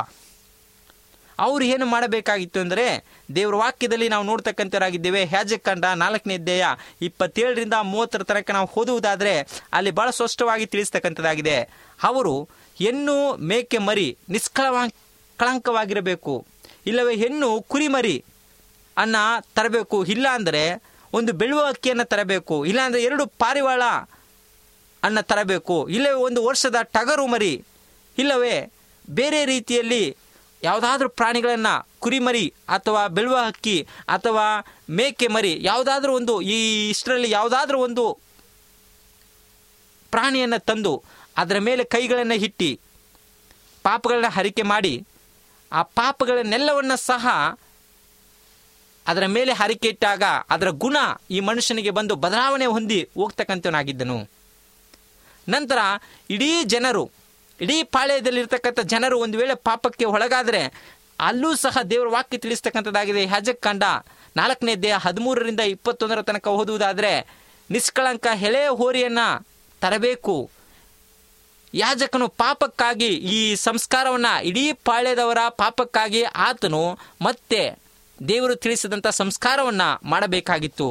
ಅವರು ಏನು ಮಾಡಬೇಕಾಗಿತ್ತು ಅಂದರೆ ದೇವರ ವಾಕ್ಯದಲ್ಲಿ ನಾವು ನೋಡ್ತಕ್ಕಂಥವರಾಗಿದ್ದೇವೆ ಯಾಜಕಂಡ ನಾಲ್ಕನೇ ಅಧ್ಯಾಯ ಇಪ್ಪತ್ತೇಳರಿಂದ ಮೂವತ್ತರ ತನಕ ನಾವು ಓದುವುದಾದರೆ ಅಲ್ಲಿ ಬಹಳ ಸ್ಪಷ್ಟವಾಗಿ ತಿಳಿಸ್ತಕ್ಕಂಥದ್ದಾಗಿದೆ ಅವರು ಹೆಣ್ಣು ಮೇಕೆ ಮರಿ ನಿಷ್ಕಳವ ಕಳಂಕವಾಗಿರಬೇಕು ಇಲ್ಲವೇ ಹೆಣ್ಣು ಕುರಿಮರಿ ಅನ್ನ ತರಬೇಕು ಇಲ್ಲ ಅಂದರೆ ಒಂದು ಬೆಳುವ ಅಕ್ಕಿಯನ್ನು ತರಬೇಕು ಇಲ್ಲಾಂದರೆ ಎರಡು ಪಾರಿವಾಳ ಅನ್ನ ತರಬೇಕು ಇಲ್ಲವೇ ಒಂದು ವರ್ಷದ ಟಗರು ಮರಿ ಇಲ್ಲವೇ ಬೇರೆ ರೀತಿಯಲ್ಲಿ ಯಾವುದಾದ್ರೂ ಪ್ರಾಣಿಗಳನ್ನು ಕುರಿಮರಿ ಅಥವಾ ಬೆಳುವ ಹಕ್ಕಿ ಅಥವಾ ಮೇಕೆ ಮರಿ ಯಾವುದಾದ್ರೂ ಒಂದು ಈ ಇಷ್ಟರಲ್ಲಿ ಯಾವುದಾದ್ರೂ ಒಂದು ಪ್ರಾಣಿಯನ್ನು ತಂದು ಅದರ ಮೇಲೆ ಕೈಗಳನ್ನು ಇಟ್ಟಿ ಪಾಪಗಳನ್ನ ಹರಿಕೆ ಮಾಡಿ ಆ ಪಾಪಗಳನ್ನೆಲ್ಲವನ್ನ ಸಹ ಅದರ ಮೇಲೆ ಹರಿಕೆ ಇಟ್ಟಾಗ ಅದರ ಗುಣ ಈ ಮನುಷ್ಯನಿಗೆ ಬಂದು ಬದಲಾವಣೆ ಹೊಂದಿ ಹೋಗ್ತಕ್ಕಂಥವನಾಗಿದ್ದನು ನಂತರ ಇಡೀ ಜನರು ಇಡೀ ಪಾಳ್ಯದಲ್ಲಿರ್ತಕ್ಕಂಥ ಜನರು ಒಂದು ವೇಳೆ ಪಾಪಕ್ಕೆ ಒಳಗಾದರೆ ಅಲ್ಲೂ ಸಹ ದೇವರ ವಾಕ್ಯ ತಿಳಿಸ್ತಕ್ಕಂಥದ್ದಾಗಿದೆ ಯಾಜಕ್ ಕಂಡ ನಾಲ್ಕನೇ ದೇಹ ಹದಿಮೂರರಿಂದ ಇಪ್ಪತ್ತೊಂದರ ತನಕ ಓದುವುದಾದರೆ ನಿಷ್ಕಳಂಕ ಎಳೆ ಹೋರಿಯನ್ನ ತರಬೇಕು ಯಾಜಕನು ಪಾಪಕ್ಕಾಗಿ ಈ ಸಂಸ್ಕಾರವನ್ನ ಇಡೀ ಪಾಳ್ಯದವರ ಪಾಪಕ್ಕಾಗಿ ಆತನು ಮತ್ತೆ ದೇವರು ತಿಳಿಸಿದಂಥ ಸಂಸ್ಕಾರವನ್ನ ಮಾಡಬೇಕಾಗಿತ್ತು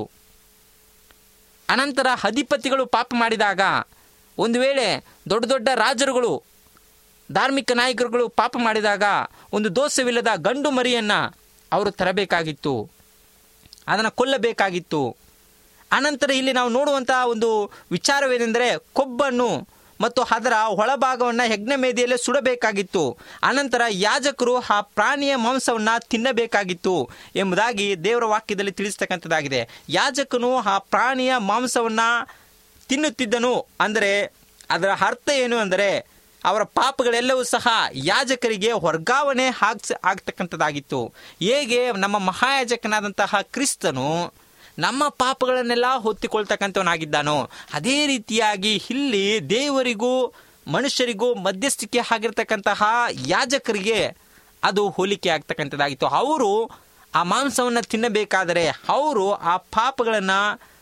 ಅನಂತರ ಅಧಿಪತಿಗಳು ಪಾಪ ಮಾಡಿದಾಗ ಒಂದು ವೇಳೆ ದೊಡ್ಡ ದೊಡ್ಡ ರಾಜರುಗಳು ಧಾರ್ಮಿಕ ನಾಯಕರುಗಳು ಪಾಪ ಮಾಡಿದಾಗ ಒಂದು ದೋಷವಿಲ್ಲದ ಗಂಡು ಮರಿಯನ್ನ ಅವರು ತರಬೇಕಾಗಿತ್ತು ಅದನ್ನು ಕೊಲ್ಲಬೇಕಾಗಿತ್ತು ಅನಂತರ ಇಲ್ಲಿ ನಾವು ನೋಡುವಂತಹ ಒಂದು ವಿಚಾರವೇನೆಂದರೆ ಕೊಬ್ಬನ್ನು ಮತ್ತು ಅದರ ಒಳಭಾಗವನ್ನು ಯಜ್ಞ ಮೇದಿಯಲ್ಲೇ ಸುಡಬೇಕಾಗಿತ್ತು ಅನಂತರ ಯಾಜಕರು ಆ ಪ್ರಾಣಿಯ ಮಾಂಸವನ್ನು ತಿನ್ನಬೇಕಾಗಿತ್ತು ಎಂಬುದಾಗಿ ದೇವರ ವಾಕ್ಯದಲ್ಲಿ ತಿಳಿಸ್ತಕ್ಕಂಥದ್ದಾಗಿದೆ ಯಾಜಕನು ಆ ಪ್ರಾಣಿಯ ಮಾಂಸವನ್ನು ತಿನ್ನುತ್ತಿದ್ದನು ಅಂದರೆ ಅದರ ಅರ್ಥ ಏನು ಅಂದರೆ ಅವರ ಪಾಪಗಳೆಲ್ಲವೂ ಸಹ ಯಾಜಕರಿಗೆ ವರ್ಗಾವಣೆ ಆಗ್ಸ ಆಗ್ತಕ್ಕಂಥದ್ದಾಗಿತ್ತು ಹೇಗೆ ನಮ್ಮ ಮಹಾಯಾಜಕನಾದಂತಹ ಕ್ರಿಸ್ತನು ನಮ್ಮ ಪಾಪಗಳನ್ನೆಲ್ಲ ಹೊತ್ತಿಕೊಳ್ತಕ್ಕಂಥವನಾಗಿದ್ದಾನೋ ಅದೇ ರೀತಿಯಾಗಿ ಇಲ್ಲಿ ದೇವರಿಗೂ ಮನುಷ್ಯರಿಗೂ ಮಧ್ಯಸ್ಥಿಕೆ ಆಗಿರ್ತಕ್ಕಂತಹ ಯಾಜಕರಿಗೆ ಅದು ಹೋಲಿಕೆ ಆಗ್ತಕ್ಕಂಥದ್ದಾಗಿತ್ತು ಅವರು ಆ ಮಾಂಸವನ್ನು ತಿನ್ನಬೇಕಾದರೆ ಅವರು ಆ ಪಾಪಗಳನ್ನು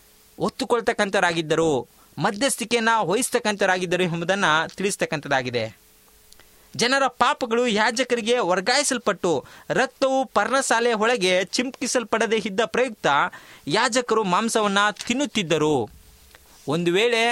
ಒತ್ತುಕೊಳ್ತಕ್ಕಂಥವರಾಗಿದ್ದರು ಮಧ್ಯಸ್ಥಿಕೆಯನ್ನು ವಹಿಸ್ತಕ್ಕಂಥವರಾಗಿದ್ದರು ಎಂಬುದನ್ನು ತಿಳಿಸ್ತಕ್ಕಂಥದ್ದಾಗಿದೆ ಜನರ ಪಾಪಗಳು ಯಾಜಕರಿಗೆ ವರ್ಗಾಯಿಸಲ್ಪಟ್ಟು ರಕ್ತವು ಪರ್ಣಶಾಲೆಯ ಒಳಗೆ ಚಿಂಪಿಸಲ್ಪಡದೆ ಇದ್ದ ಪ್ರಯುಕ್ತ ಯಾಜಕರು ಮಾಂಸವನ್ನು ತಿನ್ನುತ್ತಿದ್ದರು ಒಂದು ವೇಳೆ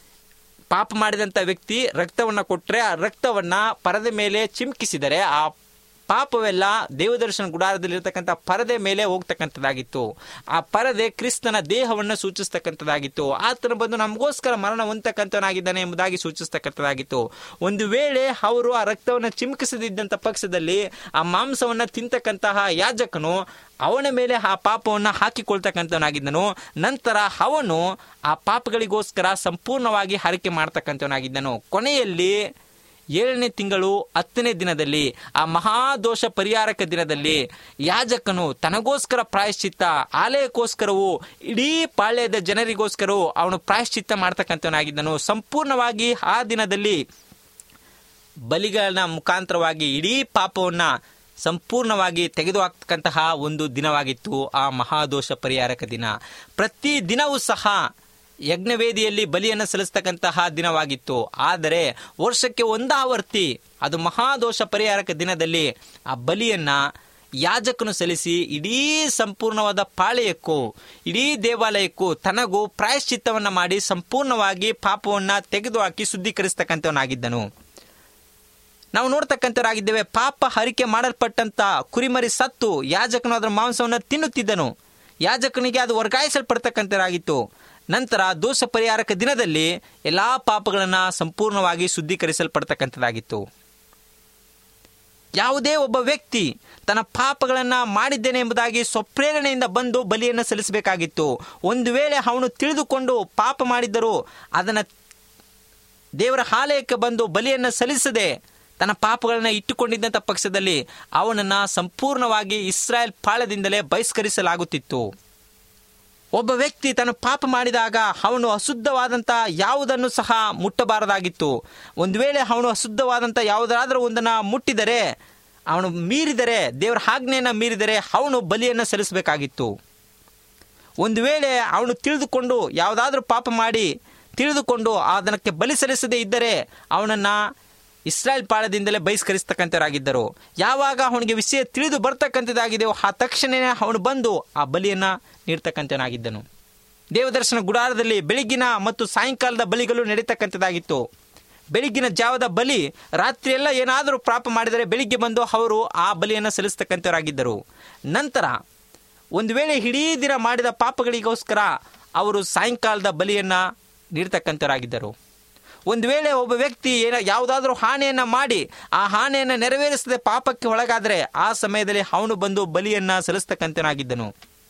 ಪಾಪ ಮಾಡಿದಂಥ ವ್ಯಕ್ತಿ ರಕ್ತವನ್ನು ಕೊಟ್ಟರೆ ಆ ರಕ್ತವನ್ನು ಪರದೆ ಮೇಲೆ ಚಿಮ್ಕಿಸಿದರೆ ಆ ಪಾಪವೆಲ್ಲ ದೇವದರ್ಶನ ಗುಡಾರದಲ್ಲಿರ್ತಕ್ಕಂಥ ಪರದೆ ಮೇಲೆ ಹೋಗ್ತಕ್ಕಂಥದ್ದಾಗಿತ್ತು ಆ ಪರದೆ ಕ್ರಿಸ್ತನ ದೇಹವನ್ನು ಸೂಚಿಸ್ತಕ್ಕಂಥದ್ದಾಗಿತ್ತು ಆತನು ಬಂದು ನಮಗೋಸ್ಕರ ಮರಣ ಹೊಂದತಕ್ಕಂಥವನಾಗಿದ್ದಾನೆ ಎಂಬುದಾಗಿ ಸೂಚಿಸ್ತಕ್ಕಂಥದ್ದಾಗಿತ್ತು ಒಂದು ವೇಳೆ ಅವರು ಆ ರಕ್ತವನ್ನು ಚಿಮ್ಕಿಸದಿದ್ದಂಥ ಪಕ್ಷದಲ್ಲಿ ಆ ಮಾಂಸವನ್ನು ತಿಂತಕ್ಕಂತಹ ಯಾಜಕನು ಅವನ ಮೇಲೆ ಆ ಪಾಪವನ್ನು ಹಾಕಿಕೊಳ್ತಕ್ಕಂಥವನಾಗಿದ್ದನು ನಂತರ ಅವನು ಆ ಪಾಪಗಳಿಗೋಸ್ಕರ ಸಂಪೂರ್ಣವಾಗಿ ಹರಕೆ ಮಾಡ್ತಕ್ಕಂಥವನಾಗಿದ್ದನು ಕೊನೆಯಲ್ಲಿ ಏಳನೇ ತಿಂಗಳು ಹತ್ತನೇ ದಿನದಲ್ಲಿ ಆ ಮಹಾದೋಷ ಪರಿಹಾರಕ ದಿನದಲ್ಲಿ ಯಾಜಕನು ತನಗೋಸ್ಕರ ಪ್ರಾಯಶ್ಚಿತ್ತ ಆಲಯಕ್ಕೋಸ್ಕರವೂ ಇಡೀ ಪಾಳ್ಯದ ಜನರಿಗೋಸ್ಕರವೂ ಅವನು ಪ್ರಾಯಶ್ಚಿತ್ತ ಮಾಡ್ತಕ್ಕಂಥವನಾಗಿದ್ದನು ಸಂಪೂರ್ಣವಾಗಿ ಆ ದಿನದಲ್ಲಿ ಬಲಿಗಳ ಮುಖಾಂತರವಾಗಿ ಇಡೀ ಪಾಪವನ್ನ ಸಂಪೂರ್ಣವಾಗಿ ತೆಗೆದುಹಾಕ್ತಕ್ಕಂತಹ ಒಂದು ದಿನವಾಗಿತ್ತು ಆ ಮಹಾದೋಷ ಪರಿಹಾರಕ ದಿನ ಪ್ರತಿ ದಿನವೂ ಸಹ ಯಜ್ಞವೇದಿಯಲ್ಲಿ ಬಲಿಯನ್ನು ಸಲ್ಲಿಸ್ತಕ್ಕಂತಹ ದಿನವಾಗಿತ್ತು ಆದರೆ ವರ್ಷಕ್ಕೆ ಒಂದಾವರ್ತಿ ಅದು ಮಹಾದೋಷ ಪರಿಹಾರಕ ದಿನದಲ್ಲಿ ಆ ಬಲಿಯನ್ನ ಯಾಜಕನು ಸಲ್ಲಿಸಿ ಇಡೀ ಸಂಪೂರ್ಣವಾದ ಪಾಳೆಯಕ್ಕೂ ಇಡೀ ದೇವಾಲಯಕ್ಕೂ ತನಗೂ ಪ್ರಾಯಶ್ಚಿತ್ತವನ್ನ ಮಾಡಿ ಸಂಪೂರ್ಣವಾಗಿ ಪಾಪವನ್ನ ತೆಗೆದುಹಾಕಿ ಶುದ್ಧೀಕರಿಸ್ತಕ್ಕಂಥವನಾಗಿದ್ದನು ನಾವು ನೋಡ್ತಕ್ಕಂಥವರಾಗಿದ್ದೇವೆ ಪಾಪ ಹರಿಕೆ ಮಾಡಲ್ಪಟ್ಟಂತ ಕುರಿಮರಿ ಸತ್ತು ಯಾಜಕನು ಅದರ ಮಾಂಸವನ್ನು ತಿನ್ನುತ್ತಿದ್ದನು ಯಾಜಕನಿಗೆ ಅದು ವರ್ಗಾಯಿಸಲ್ಪಡ್ತಕ್ಕಂಥರಾಗಿತ್ತು ನಂತರ ದೋಷ ಪರಿಹಾರಕ ದಿನದಲ್ಲಿ ಎಲ್ಲ ಪಾಪಗಳನ್ನು ಸಂಪೂರ್ಣವಾಗಿ ಶುದ್ಧೀಕರಿಸಲ್ಪಡ್ತಕ್ಕಂಥದ್ದಾಗಿತ್ತು ಯಾವುದೇ ಒಬ್ಬ ವ್ಯಕ್ತಿ ತನ್ನ ಪಾಪಗಳನ್ನು ಮಾಡಿದ್ದೇನೆ ಎಂಬುದಾಗಿ ಸ್ವಪ್ರೇರಣೆಯಿಂದ ಬಂದು ಬಲಿಯನ್ನು ಸಲ್ಲಿಸಬೇಕಾಗಿತ್ತು ಒಂದು ವೇಳೆ ಅವನು ತಿಳಿದುಕೊಂಡು ಪಾಪ ಮಾಡಿದ್ದರೂ ಅದನ್ನು ದೇವರ ಆಲಯಕ್ಕೆ ಬಂದು ಬಲಿಯನ್ನು ಸಲ್ಲಿಸದೆ ತನ್ನ ಪಾಪಗಳನ್ನು ಇಟ್ಟುಕೊಂಡಿದ್ದಂಥ ಪಕ್ಷದಲ್ಲಿ ಅವನನ್ನು ಸಂಪೂರ್ಣವಾಗಿ ಇಸ್ರಾಯೇಲ್ ಪಾಳದಿಂದಲೇ ಬಹಿಷ್ಕರಿಸಲಾಗುತ್ತಿತ್ತು ಒಬ್ಬ ವ್ಯಕ್ತಿ ತನ್ನ ಪಾಪ ಮಾಡಿದಾಗ ಅವನು ಅಶುದ್ಧವಾದಂಥ ಯಾವುದನ್ನು ಸಹ ಮುಟ್ಟಬಾರದಾಗಿತ್ತು ಒಂದು ವೇಳೆ ಅವನು ಅಶುದ್ಧವಾದಂಥ ಯಾವುದಾದ್ರೂ ಒಂದನ್ನು ಮುಟ್ಟಿದರೆ ಅವನು ಮೀರಿದರೆ ದೇವರ ಆಜ್ಞೆಯನ್ನು ಮೀರಿದರೆ ಅವನು ಬಲಿಯನ್ನು ಸಲ್ಲಿಸಬೇಕಾಗಿತ್ತು ಒಂದು ವೇಳೆ ಅವನು ತಿಳಿದುಕೊಂಡು ಯಾವುದಾದ್ರೂ ಪಾಪ ಮಾಡಿ ತಿಳಿದುಕೊಂಡು ಅದಕ್ಕೆ ಬಲಿ ಸಲ್ಲಿಸದೇ ಇದ್ದರೆ ಅವನನ್ನು ಇಸ್ರಾಯೇಲ್ ಪಾಳದಿಂದಲೇ ಬಹಿಷ್ಕರಿಸ್ತಕ್ಕಂಥವರಾಗಿದ್ದರು ಯಾವಾಗ ಅವನಿಗೆ ವಿಷಯ ತಿಳಿದು ಬರ್ತಕ್ಕಂಥದ್ದಾಗಿದೆಯೋ ಆ ತಕ್ಷಣವೇ ಅವನು ಬಂದು ಆ ಬಲಿಯನ್ನು ನೀಡ್ತಕ್ಕಂಥವನಾಗಿದ್ದನು ದೇವದರ್ಶನ ಗುಡಾರದಲ್ಲಿ ಬೆಳಗಿನ ಮತ್ತು ಸಾಯಂಕಾಲದ ಬಲಿಗಳು ನಡೀತಕ್ಕಂಥದ್ದಾಗಿತ್ತು ಬೆಳಗ್ಗಿನ ಜಾವದ ಬಲಿ ರಾತ್ರಿಯೆಲ್ಲ ಏನಾದರೂ ಪಾಪ ಮಾಡಿದರೆ ಬೆಳಿಗ್ಗೆ ಬಂದು ಅವರು ಆ ಬಲಿಯನ್ನು ಸಲ್ಲಿಸ್ತಕ್ಕಂಥವರಾಗಿದ್ದರು ನಂತರ ಒಂದು ವೇಳೆ ಇಡೀ ದಿನ ಮಾಡಿದ ಪಾಪಗಳಿಗೋಸ್ಕರ ಅವರು ಸಾಯಂಕಾಲದ ಬಲಿಯನ್ನು ನೀಡ್ತಕ್ಕಂಥವರಾಗಿದ್ದರು ಒಂದು ವೇಳೆ ಒಬ್ಬ ವ್ಯಕ್ತಿ ಏನ ಯಾವುದಾದ್ರೂ ಹಾನಿಯನ್ನು ಮಾಡಿ ಆ ಹಾನಿಯನ್ನು ನೆರವೇರಿಸದೆ ಪಾಪಕ್ಕೆ ಒಳಗಾದರೆ ಆ ಸಮಯದಲ್ಲಿ ಅವನು ಬಂದು ಬಲಿಯನ್ನು ಸಲ್ಲಿಸ್ತಕ್ಕಂಥನಾಗಿದ್ದನು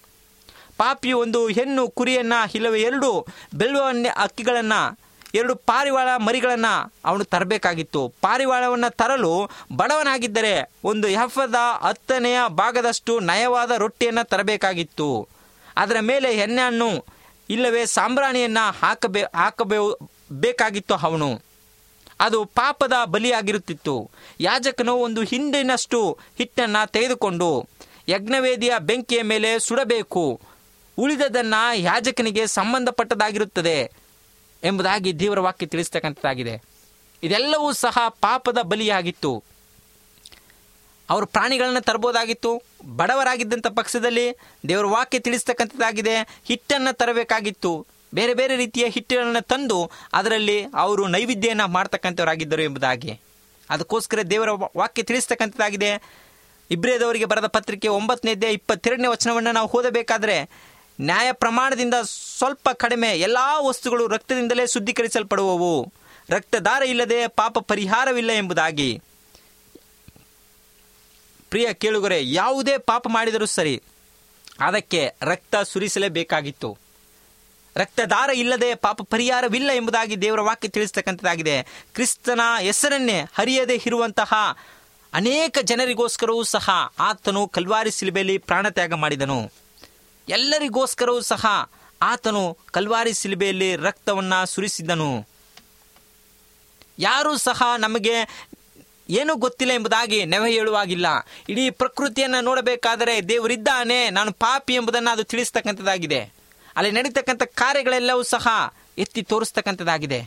ಪಾಪಿ ಒಂದು ಹೆಣ್ಣು ಕುರಿಯನ್ನ ಇಲ್ಲವೇ ಎರಡು ಬೆಳ್ಳುವನ್ನೇ ಅಕ್ಕಿಗಳನ್ನು ಎರಡು ಪಾರಿವಾಳ ಮರಿಗಳನ್ನು ಅವನು ತರಬೇಕಾಗಿತ್ತು ಪಾರಿವಾಳವನ್ನು ತರಲು ಬಡವನಾಗಿದ್ದರೆ ಒಂದು ಎಫದ ಹತ್ತನೆಯ ಭಾಗದಷ್ಟು ನಯವಾದ ರೊಟ್ಟಿಯನ್ನು ತರಬೇಕಾಗಿತ್ತು ಅದರ ಮೇಲೆ ಎಣ್ಣೆಯನ್ನು ಇಲ್ಲವೇ ಸಾಂಬ್ರಾಣಿಯನ್ನು ಹಾಕಬೇ ಹಾಕಬೇ ಬೇಕಾಗಿತ್ತು ಅವನು ಅದು ಪಾಪದ ಬಲಿಯಾಗಿರುತ್ತಿತ್ತು ಯಾಜಕನು ಒಂದು ಹಿಂಡಿನಷ್ಟು ಹಿಟ್ಟನ್ನು ತೆಗೆದುಕೊಂಡು ಯಜ್ಞವೇದಿಯ ಬೆಂಕಿಯ ಮೇಲೆ ಸುಡಬೇಕು ಉಳಿದದನ್ನು ಯಾಜಕನಿಗೆ ಸಂಬಂಧಪಟ್ಟದಾಗಿರುತ್ತದೆ ಎಂಬುದಾಗಿ ದೇವರ ವಾಕ್ಯ ತಿಳಿಸ್ತಕ್ಕಂಥದ್ದಾಗಿದೆ ಇದೆಲ್ಲವೂ ಸಹ ಪಾಪದ ಬಲಿಯಾಗಿತ್ತು ಅವರು ಪ್ರಾಣಿಗಳನ್ನು ತರಬಹುದಾಗಿತ್ತು ಬಡವರಾಗಿದ್ದಂಥ ಪಕ್ಷದಲ್ಲಿ ದೇವರ ವಾಕ್ಯ ತಿಳಿಸ್ತಕ್ಕಂಥದ್ದಾಗಿದೆ ಹಿಟ್ಟನ್ನು ತರಬೇಕಾಗಿತ್ತು ಬೇರೆ ಬೇರೆ ರೀತಿಯ ಹಿಟ್ಟುಗಳನ್ನು ತಂದು ಅದರಲ್ಲಿ ಅವರು ನೈವೇದ್ಯವನ್ನು ಮಾಡ್ತಕ್ಕಂಥವರಾಗಿದ್ದರು ಎಂಬುದಾಗಿ ಅದಕ್ಕೋಸ್ಕರ ದೇವರ ವಾಕ್ಯ ತಿಳಿಸ್ತಕ್ಕಂಥದ್ದಾಗಿದೆ ಇಬ್ರೇದವರಿಗೆ ಬರೆದ ಪತ್ರಿಕೆ ಒಂಬತ್ತನೇದೇ ಇಪ್ಪತ್ತೆರಡನೇ ವಚನವನ್ನು ನಾವು ಓದಬೇಕಾದ್ರೆ ನ್ಯಾಯ ಪ್ರಮಾಣದಿಂದ ಸ್ವಲ್ಪ ಕಡಿಮೆ ಎಲ್ಲ ವಸ್ತುಗಳು ರಕ್ತದಿಂದಲೇ ಶುದ್ಧೀಕರಿಸಲ್ಪಡುವವು ರಕ್ತದಾರ ಇಲ್ಲದೆ ಪಾಪ ಪರಿಹಾರವಿಲ್ಲ ಎಂಬುದಾಗಿ ಪ್ರಿಯ ಕೇಳುಗರೆ ಯಾವುದೇ ಪಾಪ ಮಾಡಿದರೂ ಸರಿ ಅದಕ್ಕೆ ರಕ್ತ ಸುರಿಸಲೇಬೇಕಾಗಿತ್ತು ರಕ್ತದಾರ ಇಲ್ಲದೆ ಪಾಪ ಪರಿಹಾರವಿಲ್ಲ ಎಂಬುದಾಗಿ ದೇವರ ವಾಕ್ಯ ತಿಳಿಸ್ತಕ್ಕಂಥದ್ದಾಗಿದೆ ಕ್ರಿಸ್ತನ ಹೆಸರನ್ನೇ ಹರಿಯದೆ ಇರುವಂತಹ ಅನೇಕ ಜನರಿಗೋಸ್ಕರವೂ ಸಹ ಆತನು ಕಲ್ವಾರಿ ಸಿಲುಬೆಯಲ್ಲಿ ಪ್ರಾಣತ್ಯಾಗ ಮಾಡಿದನು ಎಲ್ಲರಿಗೋಸ್ಕರವೂ ಸಹ ಆತನು ಕಲ್ವಾರಿ ಸಿಲುಬೆಯಲ್ಲಿ ರಕ್ತವನ್ನು ಸುರಿಸಿದ್ದನು ಯಾರೂ ಸಹ ನಮಗೆ ಏನೂ ಗೊತ್ತಿಲ್ಲ ಎಂಬುದಾಗಿ ನೆವೆ ಹೇಳುವಾಗಿಲ್ಲ ಇಡೀ ಪ್ರಕೃತಿಯನ್ನು ನೋಡಬೇಕಾದರೆ ದೇವರಿದ್ದಾನೆ ನಾನು ಪಾಪಿ ಎಂಬುದನ್ನು ಅದು ತಿಳಿಸ್ತಕ್ಕಂಥದ್ದಾಗಿದೆ ಅಲ್ಲಿ ನಡೀತಕ್ಕಂಥ ಕಾರ್ಯಗಳೆಲ್ಲವೂ ಸಹ ಎತ್ತಿ ತೋರಿಸ್ತಕ್ಕಂಥದ್ದಾಗಿದೆ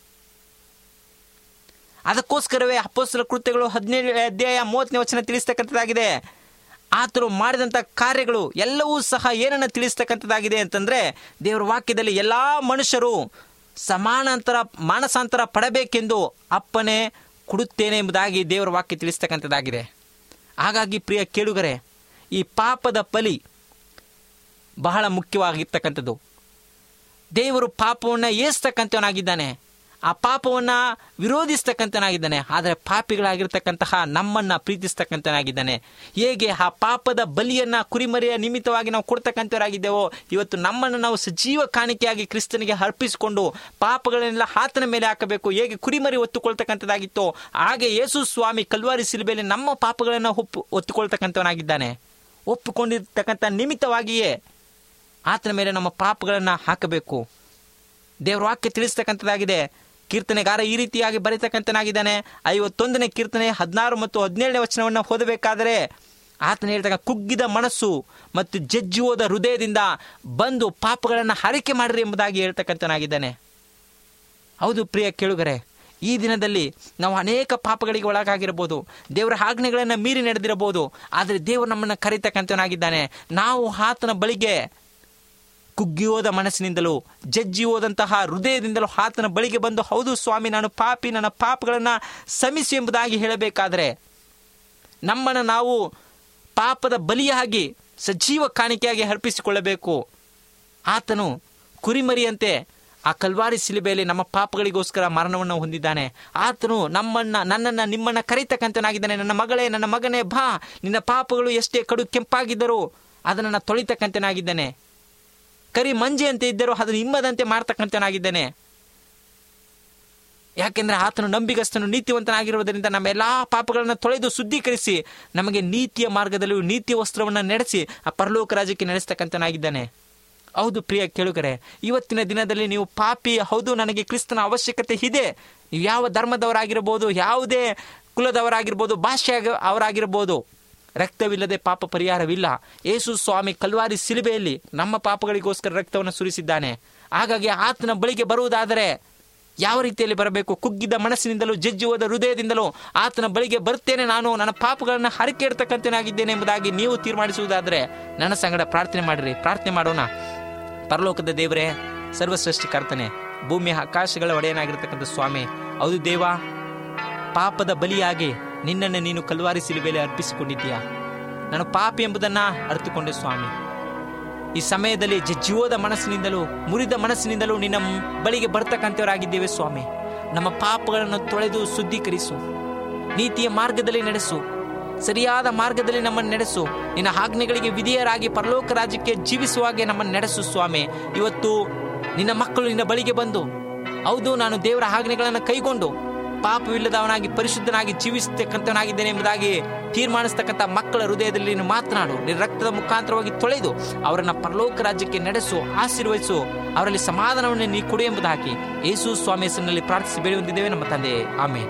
ಅದಕ್ಕೋಸ್ಕರವೇ ಅಪ್ಪೋಸ್ತರ ಕೃತ್ಯಗಳು ಹದಿನೇಳು ಅಧ್ಯಾಯ ಮೂವತ್ತನೇ ವಚನ ತಿಳಿಸ್ತಕ್ಕಂಥದ್ದಾಗಿದೆ ಆತನು ಮಾಡಿದಂಥ ಕಾರ್ಯಗಳು ಎಲ್ಲವೂ ಸಹ ಏನನ್ನು ತಿಳಿಸ್ತಕ್ಕಂಥದ್ದಾಗಿದೆ ಅಂತಂದರೆ ದೇವರ ವಾಕ್ಯದಲ್ಲಿ ಎಲ್ಲ ಮನುಷ್ಯರು ಸಮಾನಾಂತರ ಮಾನಸಾಂತರ ಪಡಬೇಕೆಂದು ಅಪ್ಪನೇ ಕೊಡುತ್ತೇನೆ ಎಂಬುದಾಗಿ ದೇವರ ವಾಕ್ಯ ತಿಳಿಸ್ತಕ್ಕಂಥದ್ದಾಗಿದೆ ಹಾಗಾಗಿ ಪ್ರಿಯ ಕೇಳುಗರೆ ಈ ಪಾಪದ ಬಲಿ ಬಹಳ ಮುಖ್ಯವಾಗಿರ್ತಕ್ಕಂಥದ್ದು ದೇವರು ಪಾಪವನ್ನು ಏಸ್ತಕ್ಕಂಥವನಾಗಿದ್ದಾನೆ ಆ ಪಾಪವನ್ನು ವಿರೋಧಿಸ್ತಕ್ಕಂಥನಾಗಿದ್ದಾನೆ ಆದರೆ ಪಾಪಿಗಳಾಗಿರ್ತಕ್ಕಂತಹ ನಮ್ಮನ್ನು ಪ್ರೀತಿಸ್ತಕ್ಕಂಥನಾಗಿದ್ದಾನೆ ಹೇಗೆ ಆ ಪಾಪದ ಬಲಿಯನ್ನು ಕುರಿಮರಿಯ ನಿಮಿತ್ತವಾಗಿ ನಾವು ಕೊಡ್ತಕ್ಕಂಥವರಾಗಿದ್ದೇವೋ ಇವತ್ತು ನಮ್ಮನ್ನು ನಾವು ಸಜೀವ ಕಾಣಿಕೆಯಾಗಿ ಕ್ರಿಸ್ತನಿಗೆ ಅರ್ಪಿಸಿಕೊಂಡು ಪಾಪಗಳನ್ನೆಲ್ಲ ಆತನ ಮೇಲೆ ಹಾಕಬೇಕು ಹೇಗೆ ಕುರಿಮರಿ ಒತ್ತುಕೊಳ್ತಕ್ಕಂಥದ್ದಾಗಿತ್ತೋ ಹಾಗೆ ಯೇಸು ಸ್ವಾಮಿ ಕಲ್ವಾರಿ ಸಿಲುಬೆಯಲ್ಲಿ ನಮ್ಮ ಪಾಪಗಳನ್ನು ಒಪ್ಪು ಒತ್ತುಕೊಳ್ತಕ್ಕಂಥವನಾಗಿದ್ದಾನೆ ಒಪ್ಪುಕೊಂಡಿರ್ತಕ್ಕಂಥ ನಿಮಿತ್ತವಾಗಿಯೇ ಆತನ ಮೇಲೆ ನಮ್ಮ ಪಾಪಗಳನ್ನು ಹಾಕಬೇಕು ದೇವರ ವಾಕ್ಯ ತಿಳಿಸ್ತಕ್ಕಂಥದ್ದಾಗಿದೆ ಕೀರ್ತನೆಗಾರ ಈ ರೀತಿಯಾಗಿ ಬರೀತಕ್ಕಂಥನಾಗಿದ್ದಾನೆ ಐವತ್ತೊಂದನೇ ಕೀರ್ತನೆ ಹದಿನಾರು ಮತ್ತು ಹದಿನೇಳನೇ ವಚನವನ್ನು ಓದಬೇಕಾದರೆ ಆತನ ಹೇಳ್ತಕ್ಕ ಕುಗ್ಗಿದ ಮನಸ್ಸು ಮತ್ತು ಜಜ್ಜಿ ಹೋದ ಹೃದಯದಿಂದ ಬಂದು ಪಾಪಗಳನ್ನು ಹರಿಕೆ ಮಾಡಿರಿ ಎಂಬುದಾಗಿ ಹೇಳ್ತಕ್ಕಂಥನಾಗಿದ್ದಾನೆ ಹೌದು ಪ್ರಿಯ ಕೇಳುಗರೆ ಈ ದಿನದಲ್ಲಿ ನಾವು ಅನೇಕ ಪಾಪಗಳಿಗೆ ಒಳಗಾಗಿರಬಹುದು ದೇವರ ಆಜ್ಞೆಗಳನ್ನು ಮೀರಿ ನಡೆದಿರಬಹುದು ಆದರೆ ದೇವರು ನಮ್ಮನ್ನು ಕರೀತಕ್ಕಂಥವನಾಗಿದ್ದಾನೆ ನಾವು ಆತನ ಬಳಿಗೆ ಕುಗ್ಗಿ ಹೋದ ಮನಸ್ಸಿನಿಂದಲೂ ಜಜ್ಜಿ ಹೋದಂತಹ ಹೃದಯದಿಂದಲೂ ಆತನ ಬಳಿಗೆ ಬಂದು ಹೌದು ಸ್ವಾಮಿ ನಾನು ಪಾಪಿ ನನ್ನ ಪಾಪಗಳನ್ನು ಸಮಿಸಿ ಎಂಬುದಾಗಿ ಹೇಳಬೇಕಾದರೆ ನಮ್ಮನ್ನು ನಾವು ಪಾಪದ ಬಲಿಯಾಗಿ ಸಜೀವ ಕಾಣಿಕೆಯಾಗಿ ಅರ್ಪಿಸಿಕೊಳ್ಳಬೇಕು ಆತನು ಕುರಿಮರಿಯಂತೆ ಆ ಕಲ್ವಾರಿ ಸಿಲುಬೆಯಲ್ಲಿ ನಮ್ಮ ಪಾಪಗಳಿಗೋಸ್ಕರ ಮರಣವನ್ನು ಹೊಂದಿದ್ದಾನೆ ಆತನು ನಮ್ಮನ್ನ ನನ್ನನ್ನ ನಿಮ್ಮನ್ನ ಕರೀತಕ್ಕಂತನಾಗಿದ್ದಾನೆ ನನ್ನ ಮಗಳೇ ನನ್ನ ಮಗನೇ ಬಾ ನಿನ್ನ ಪಾಪಗಳು ಎಷ್ಟೇ ಕಡು ಕೆಂಪಾಗಿದ್ದರೂ ಅದನ್ನು ತೊಳಿತಕ್ಕಂತನಾಗಿದ್ದಾನೆ ಕರಿ ಮಂಜೆಯಂತೆ ಇದ್ದರೂ ಅದನ್ನು ಇಮ್ಮದಂತೆ ಮಾಡ್ತಕ್ಕಂತನಾಗಿದ್ದಾನೆ ಯಾಕೆಂದ್ರೆ ಆತನು ನಂಬಿಗಸ್ತನು ನೀತಿವಂತನಾಗಿರುವುದರಿಂದ ನಮ್ಮ ಎಲ್ಲಾ ಪಾಪಗಳನ್ನು ತೊಳೆದು ಶುದ್ಧೀಕರಿಸಿ ನಮಗೆ ನೀತಿಯ ಮಾರ್ಗದಲ್ಲಿಯೂ ನೀತಿಯ ವಸ್ತ್ರವನ್ನು ನಡೆಸಿ ಆ ಪರಲೋಕ ರಾಜ್ಯಕ್ಕೆ ನಡೆಸ್ತಕ್ಕಂತನಾಗಿದ್ದಾನೆ ಹೌದು ಪ್ರಿಯ ಕೇಳುಗರೆ ಇವತ್ತಿನ ದಿನದಲ್ಲಿ ನೀವು ಪಾಪಿ ಹೌದು ನನಗೆ ಕ್ರಿಸ್ತನ ಅವಶ್ಯಕತೆ ಇದೆ ನೀವು ಯಾವ ಧರ್ಮದವರಾಗಿರ್ಬೋದು ಯಾವುದೇ ಕುಲದವರಾಗಿರ್ಬೋದು ಭಾಷೆ ಅವರಾಗಿರ್ಬೋದು ರಕ್ತವಿಲ್ಲದೆ ಪಾಪ ಪರಿಹಾರವಿಲ್ಲ ಯೇಸು ಸ್ವಾಮಿ ಕಲ್ವಾರಿ ಸಿಲುಬೆಯಲ್ಲಿ ನಮ್ಮ ಪಾಪಗಳಿಗೋಸ್ಕರ ರಕ್ತವನ್ನು ಸುರಿಸಿದ್ದಾನೆ ಹಾಗಾಗಿ ಆತನ ಬಳಿಗೆ ಬರುವುದಾದರೆ ಯಾವ ರೀತಿಯಲ್ಲಿ ಬರಬೇಕು ಕುಗ್ಗಿದ ಮನಸ್ಸಿನಿಂದಲೂ ಜಜ್ಜುವುದ ಹೃದಯದಿಂದಲೂ ಆತನ ಬಳಿಗೆ ಬರ್ತೇನೆ ನಾನು ನನ್ನ ಪಾಪಗಳನ್ನು ಹರಕೆ ಇರ್ತಕ್ಕಂತನಾಗಿದ್ದೇನೆ ಎಂಬುದಾಗಿ ನೀವು ತೀರ್ಮಾನಿಸುವುದಾದರೆ ನನ್ನ ಸಂಗಡ ಪ್ರಾರ್ಥನೆ ಮಾಡಿರಿ ಪ್ರಾರ್ಥನೆ ಮಾಡೋಣ ಪರಲೋಕದ ದೇವರೇ ಸರ್ವಸೃಷ್ಟಿಕರ್ತನೆ ಭೂಮಿಯ ಆಕಾಶಗಳ ಒಡೆಯನಾಗಿರ್ತಕ್ಕಂಥ ಸ್ವಾಮಿ ಹೌದು ದೇವ ಪಾಪದ ಬಲಿಯಾಗಿ ನಿನ್ನನ್ನು ನೀನು ಕಲ್ವಾರಿ ಸಿಲುಬೆಯಲ್ಲಿ ಅರ್ಪಿಸಿಕೊಂಡಿದ್ದೀಯಾ ನಾನು ಪಾಪಿ ಎಂಬುದನ್ನ ಅರಿತುಕೊಂಡೆ ಸ್ವಾಮಿ ಈ ಸಮಯದಲ್ಲಿ ಜೀವದ ಮನಸ್ಸಿನಿಂದಲೂ ಮುರಿದ ಮನಸ್ಸಿನಿಂದಲೂ ನಿನ್ನ ಬಳಿಗೆ ಬರ್ತಕ್ಕಂಥವರಾಗಿದ್ದೇವೆ ಸ್ವಾಮಿ ನಮ್ಮ ಪಾಪಗಳನ್ನು ತೊಳೆದು ಶುದ್ಧೀಕರಿಸು ನೀತಿಯ ಮಾರ್ಗದಲ್ಲಿ ನಡೆಸು ಸರಿಯಾದ ಮಾರ್ಗದಲ್ಲಿ ನಮ್ಮನ್ನು ನಡೆಸು ನಿನ್ನ ಆಜ್ಞೆಗಳಿಗೆ ವಿಧೇಯರಾಗಿ ಪರಲೋಕ ರಾಜ್ಯಕ್ಕೆ ಜೀವಿಸುವಾಗೆ ನಮ್ಮನ್ನು ನಡೆಸು ಸ್ವಾಮಿ ಇವತ್ತು ನಿನ್ನ ಮಕ್ಕಳು ನಿನ್ನ ಬಳಿಗೆ ಬಂದು ಹೌದು ನಾನು ದೇವರ ಆಜ್ಞೆಗಳನ್ನು ಕೈಗೊಂಡು ಪಾಪವಿಲ್ಲದವನಾಗಿ ಪರಿಶುದ್ಧನಾಗಿ ಜೀವಿಸತಕ್ಕಂಥವನಾಗಿದ್ದೇನೆ ಎಂಬುದಾಗಿ ತೀರ್ಮಾನಿಸ್ತಕ್ಕಂಥ ಮಕ್ಕಳ ಹೃದಯದಲ್ಲಿ ನೀನು ಮಾತನಾಡು ನಿನ್ನ ರಕ್ತದ ಮುಖಾಂತರವಾಗಿ ತೊಳೆದು ಅವರನ್ನ ಪರಲೋಕ ರಾಜ್ಯಕ್ಕೆ ನಡೆಸು ಆಶೀರ್ವಹಿಸು ಅವರಲ್ಲಿ ಸಮಾಧಾನವನ್ನು ನೀ ಕೊಡು ಎಂಬುದಾಗಿ ಯೇಸು ಸ್ವಾಮಿ ಹೆಸರಿನಲ್ಲಿ ಪ್ರಾರ್ಥಿಸಿ ಬೇಡಿ ಹೊಂದಿದ್ದೇವೆ ನಮ್ಮ ತಂದೆ ಆಮೆ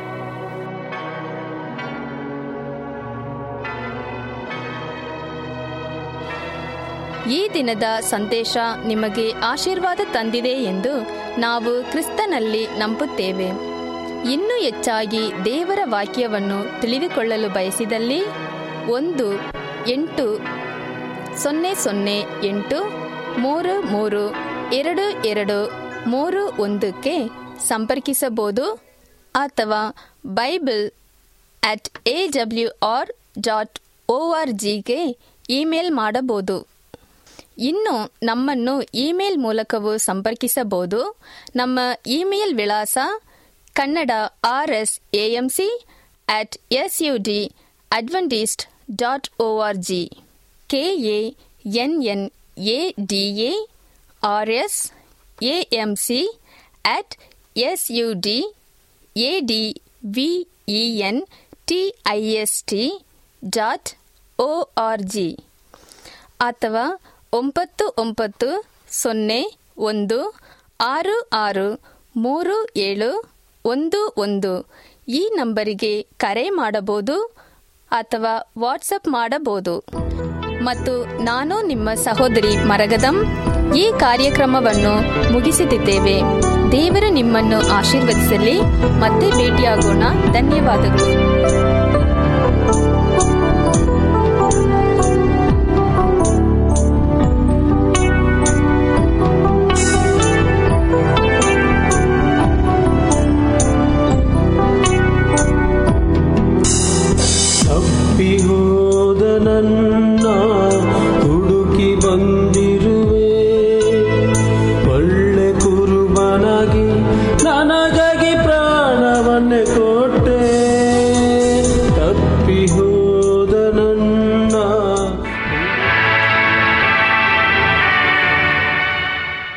ಈ ದಿನದ ಸಂದೇಶ ನಿಮಗೆ ಆಶೀರ್ವಾದ ತಂದಿದೆ ಎಂದು ನಾವು ಕ್ರಿಸ್ತನಲ್ಲಿ ನಂಬುತ್ತೇವೆ ಇನ್ನೂ ಹೆಚ್ಚಾಗಿ ದೇವರ ವಾಕ್ಯವನ್ನು ತಿಳಿದುಕೊಳ್ಳಲು ಬಯಸಿದಲ್ಲಿ ಒಂದು ಎಂಟು ಸೊನ್ನೆ ಸೊನ್ನೆ ಎಂಟು ಮೂರು ಮೂರು ಎರಡು ಎರಡು ಮೂರು ಒಂದಕ್ಕೆ ಸಂಪರ್ಕಿಸಬಹುದು ಅಥವಾ Bible at A W R dot O R ಜಿಗೆ ಇಮೇಲ್ ಮಾಡಬಹುದು ಇನ್ನು ನಮ್ಮನ್ನು ಇಮೇಲ್ ಮೂಲಕವೂ ಸಂಪರ್ಕಿಸಬಹುದು ನಮ್ಮ ಇಮೇಲ್ ವಿಳಾಸ Kannada R S AMC at S U D Adventist dot O R G K A N N A D A R S A M C at S U D A D V E N T I S T dot O R G ಅಥವಾ ಒಂಬತ್ತು ಒಂಬತ್ತು ಸೊನ್ನೆ ಒಂದು ಆರು ಆರು ಮೂರು ಏಳು ಒಂದು ಒಂದು ಈ ನಂಬರಿಗೆ ಕರೆ ಮಾಡಬಹುದು ಅಥವಾ ವಾಟ್ಸಪ್ ಮಾಡಬಹುದು ಮತ್ತು ನಾನು ನಿಮ್ಮ ಸಹೋದರಿ ಮರಗದಂ ಈ ಕಾರ್ಯಕ್ರಮವನ್ನು ಮುಗಿಸುತ್ತಿದ್ದೇವೆ ದೇವರು ನಿಮ್ಮನ್ನು ಆಶೀರ್ವದಿಸಲಿ ಮತ್ತೆ ಭೇಟಿಯಾಗೋಣ ಧನ್ಯವಾದಗಳು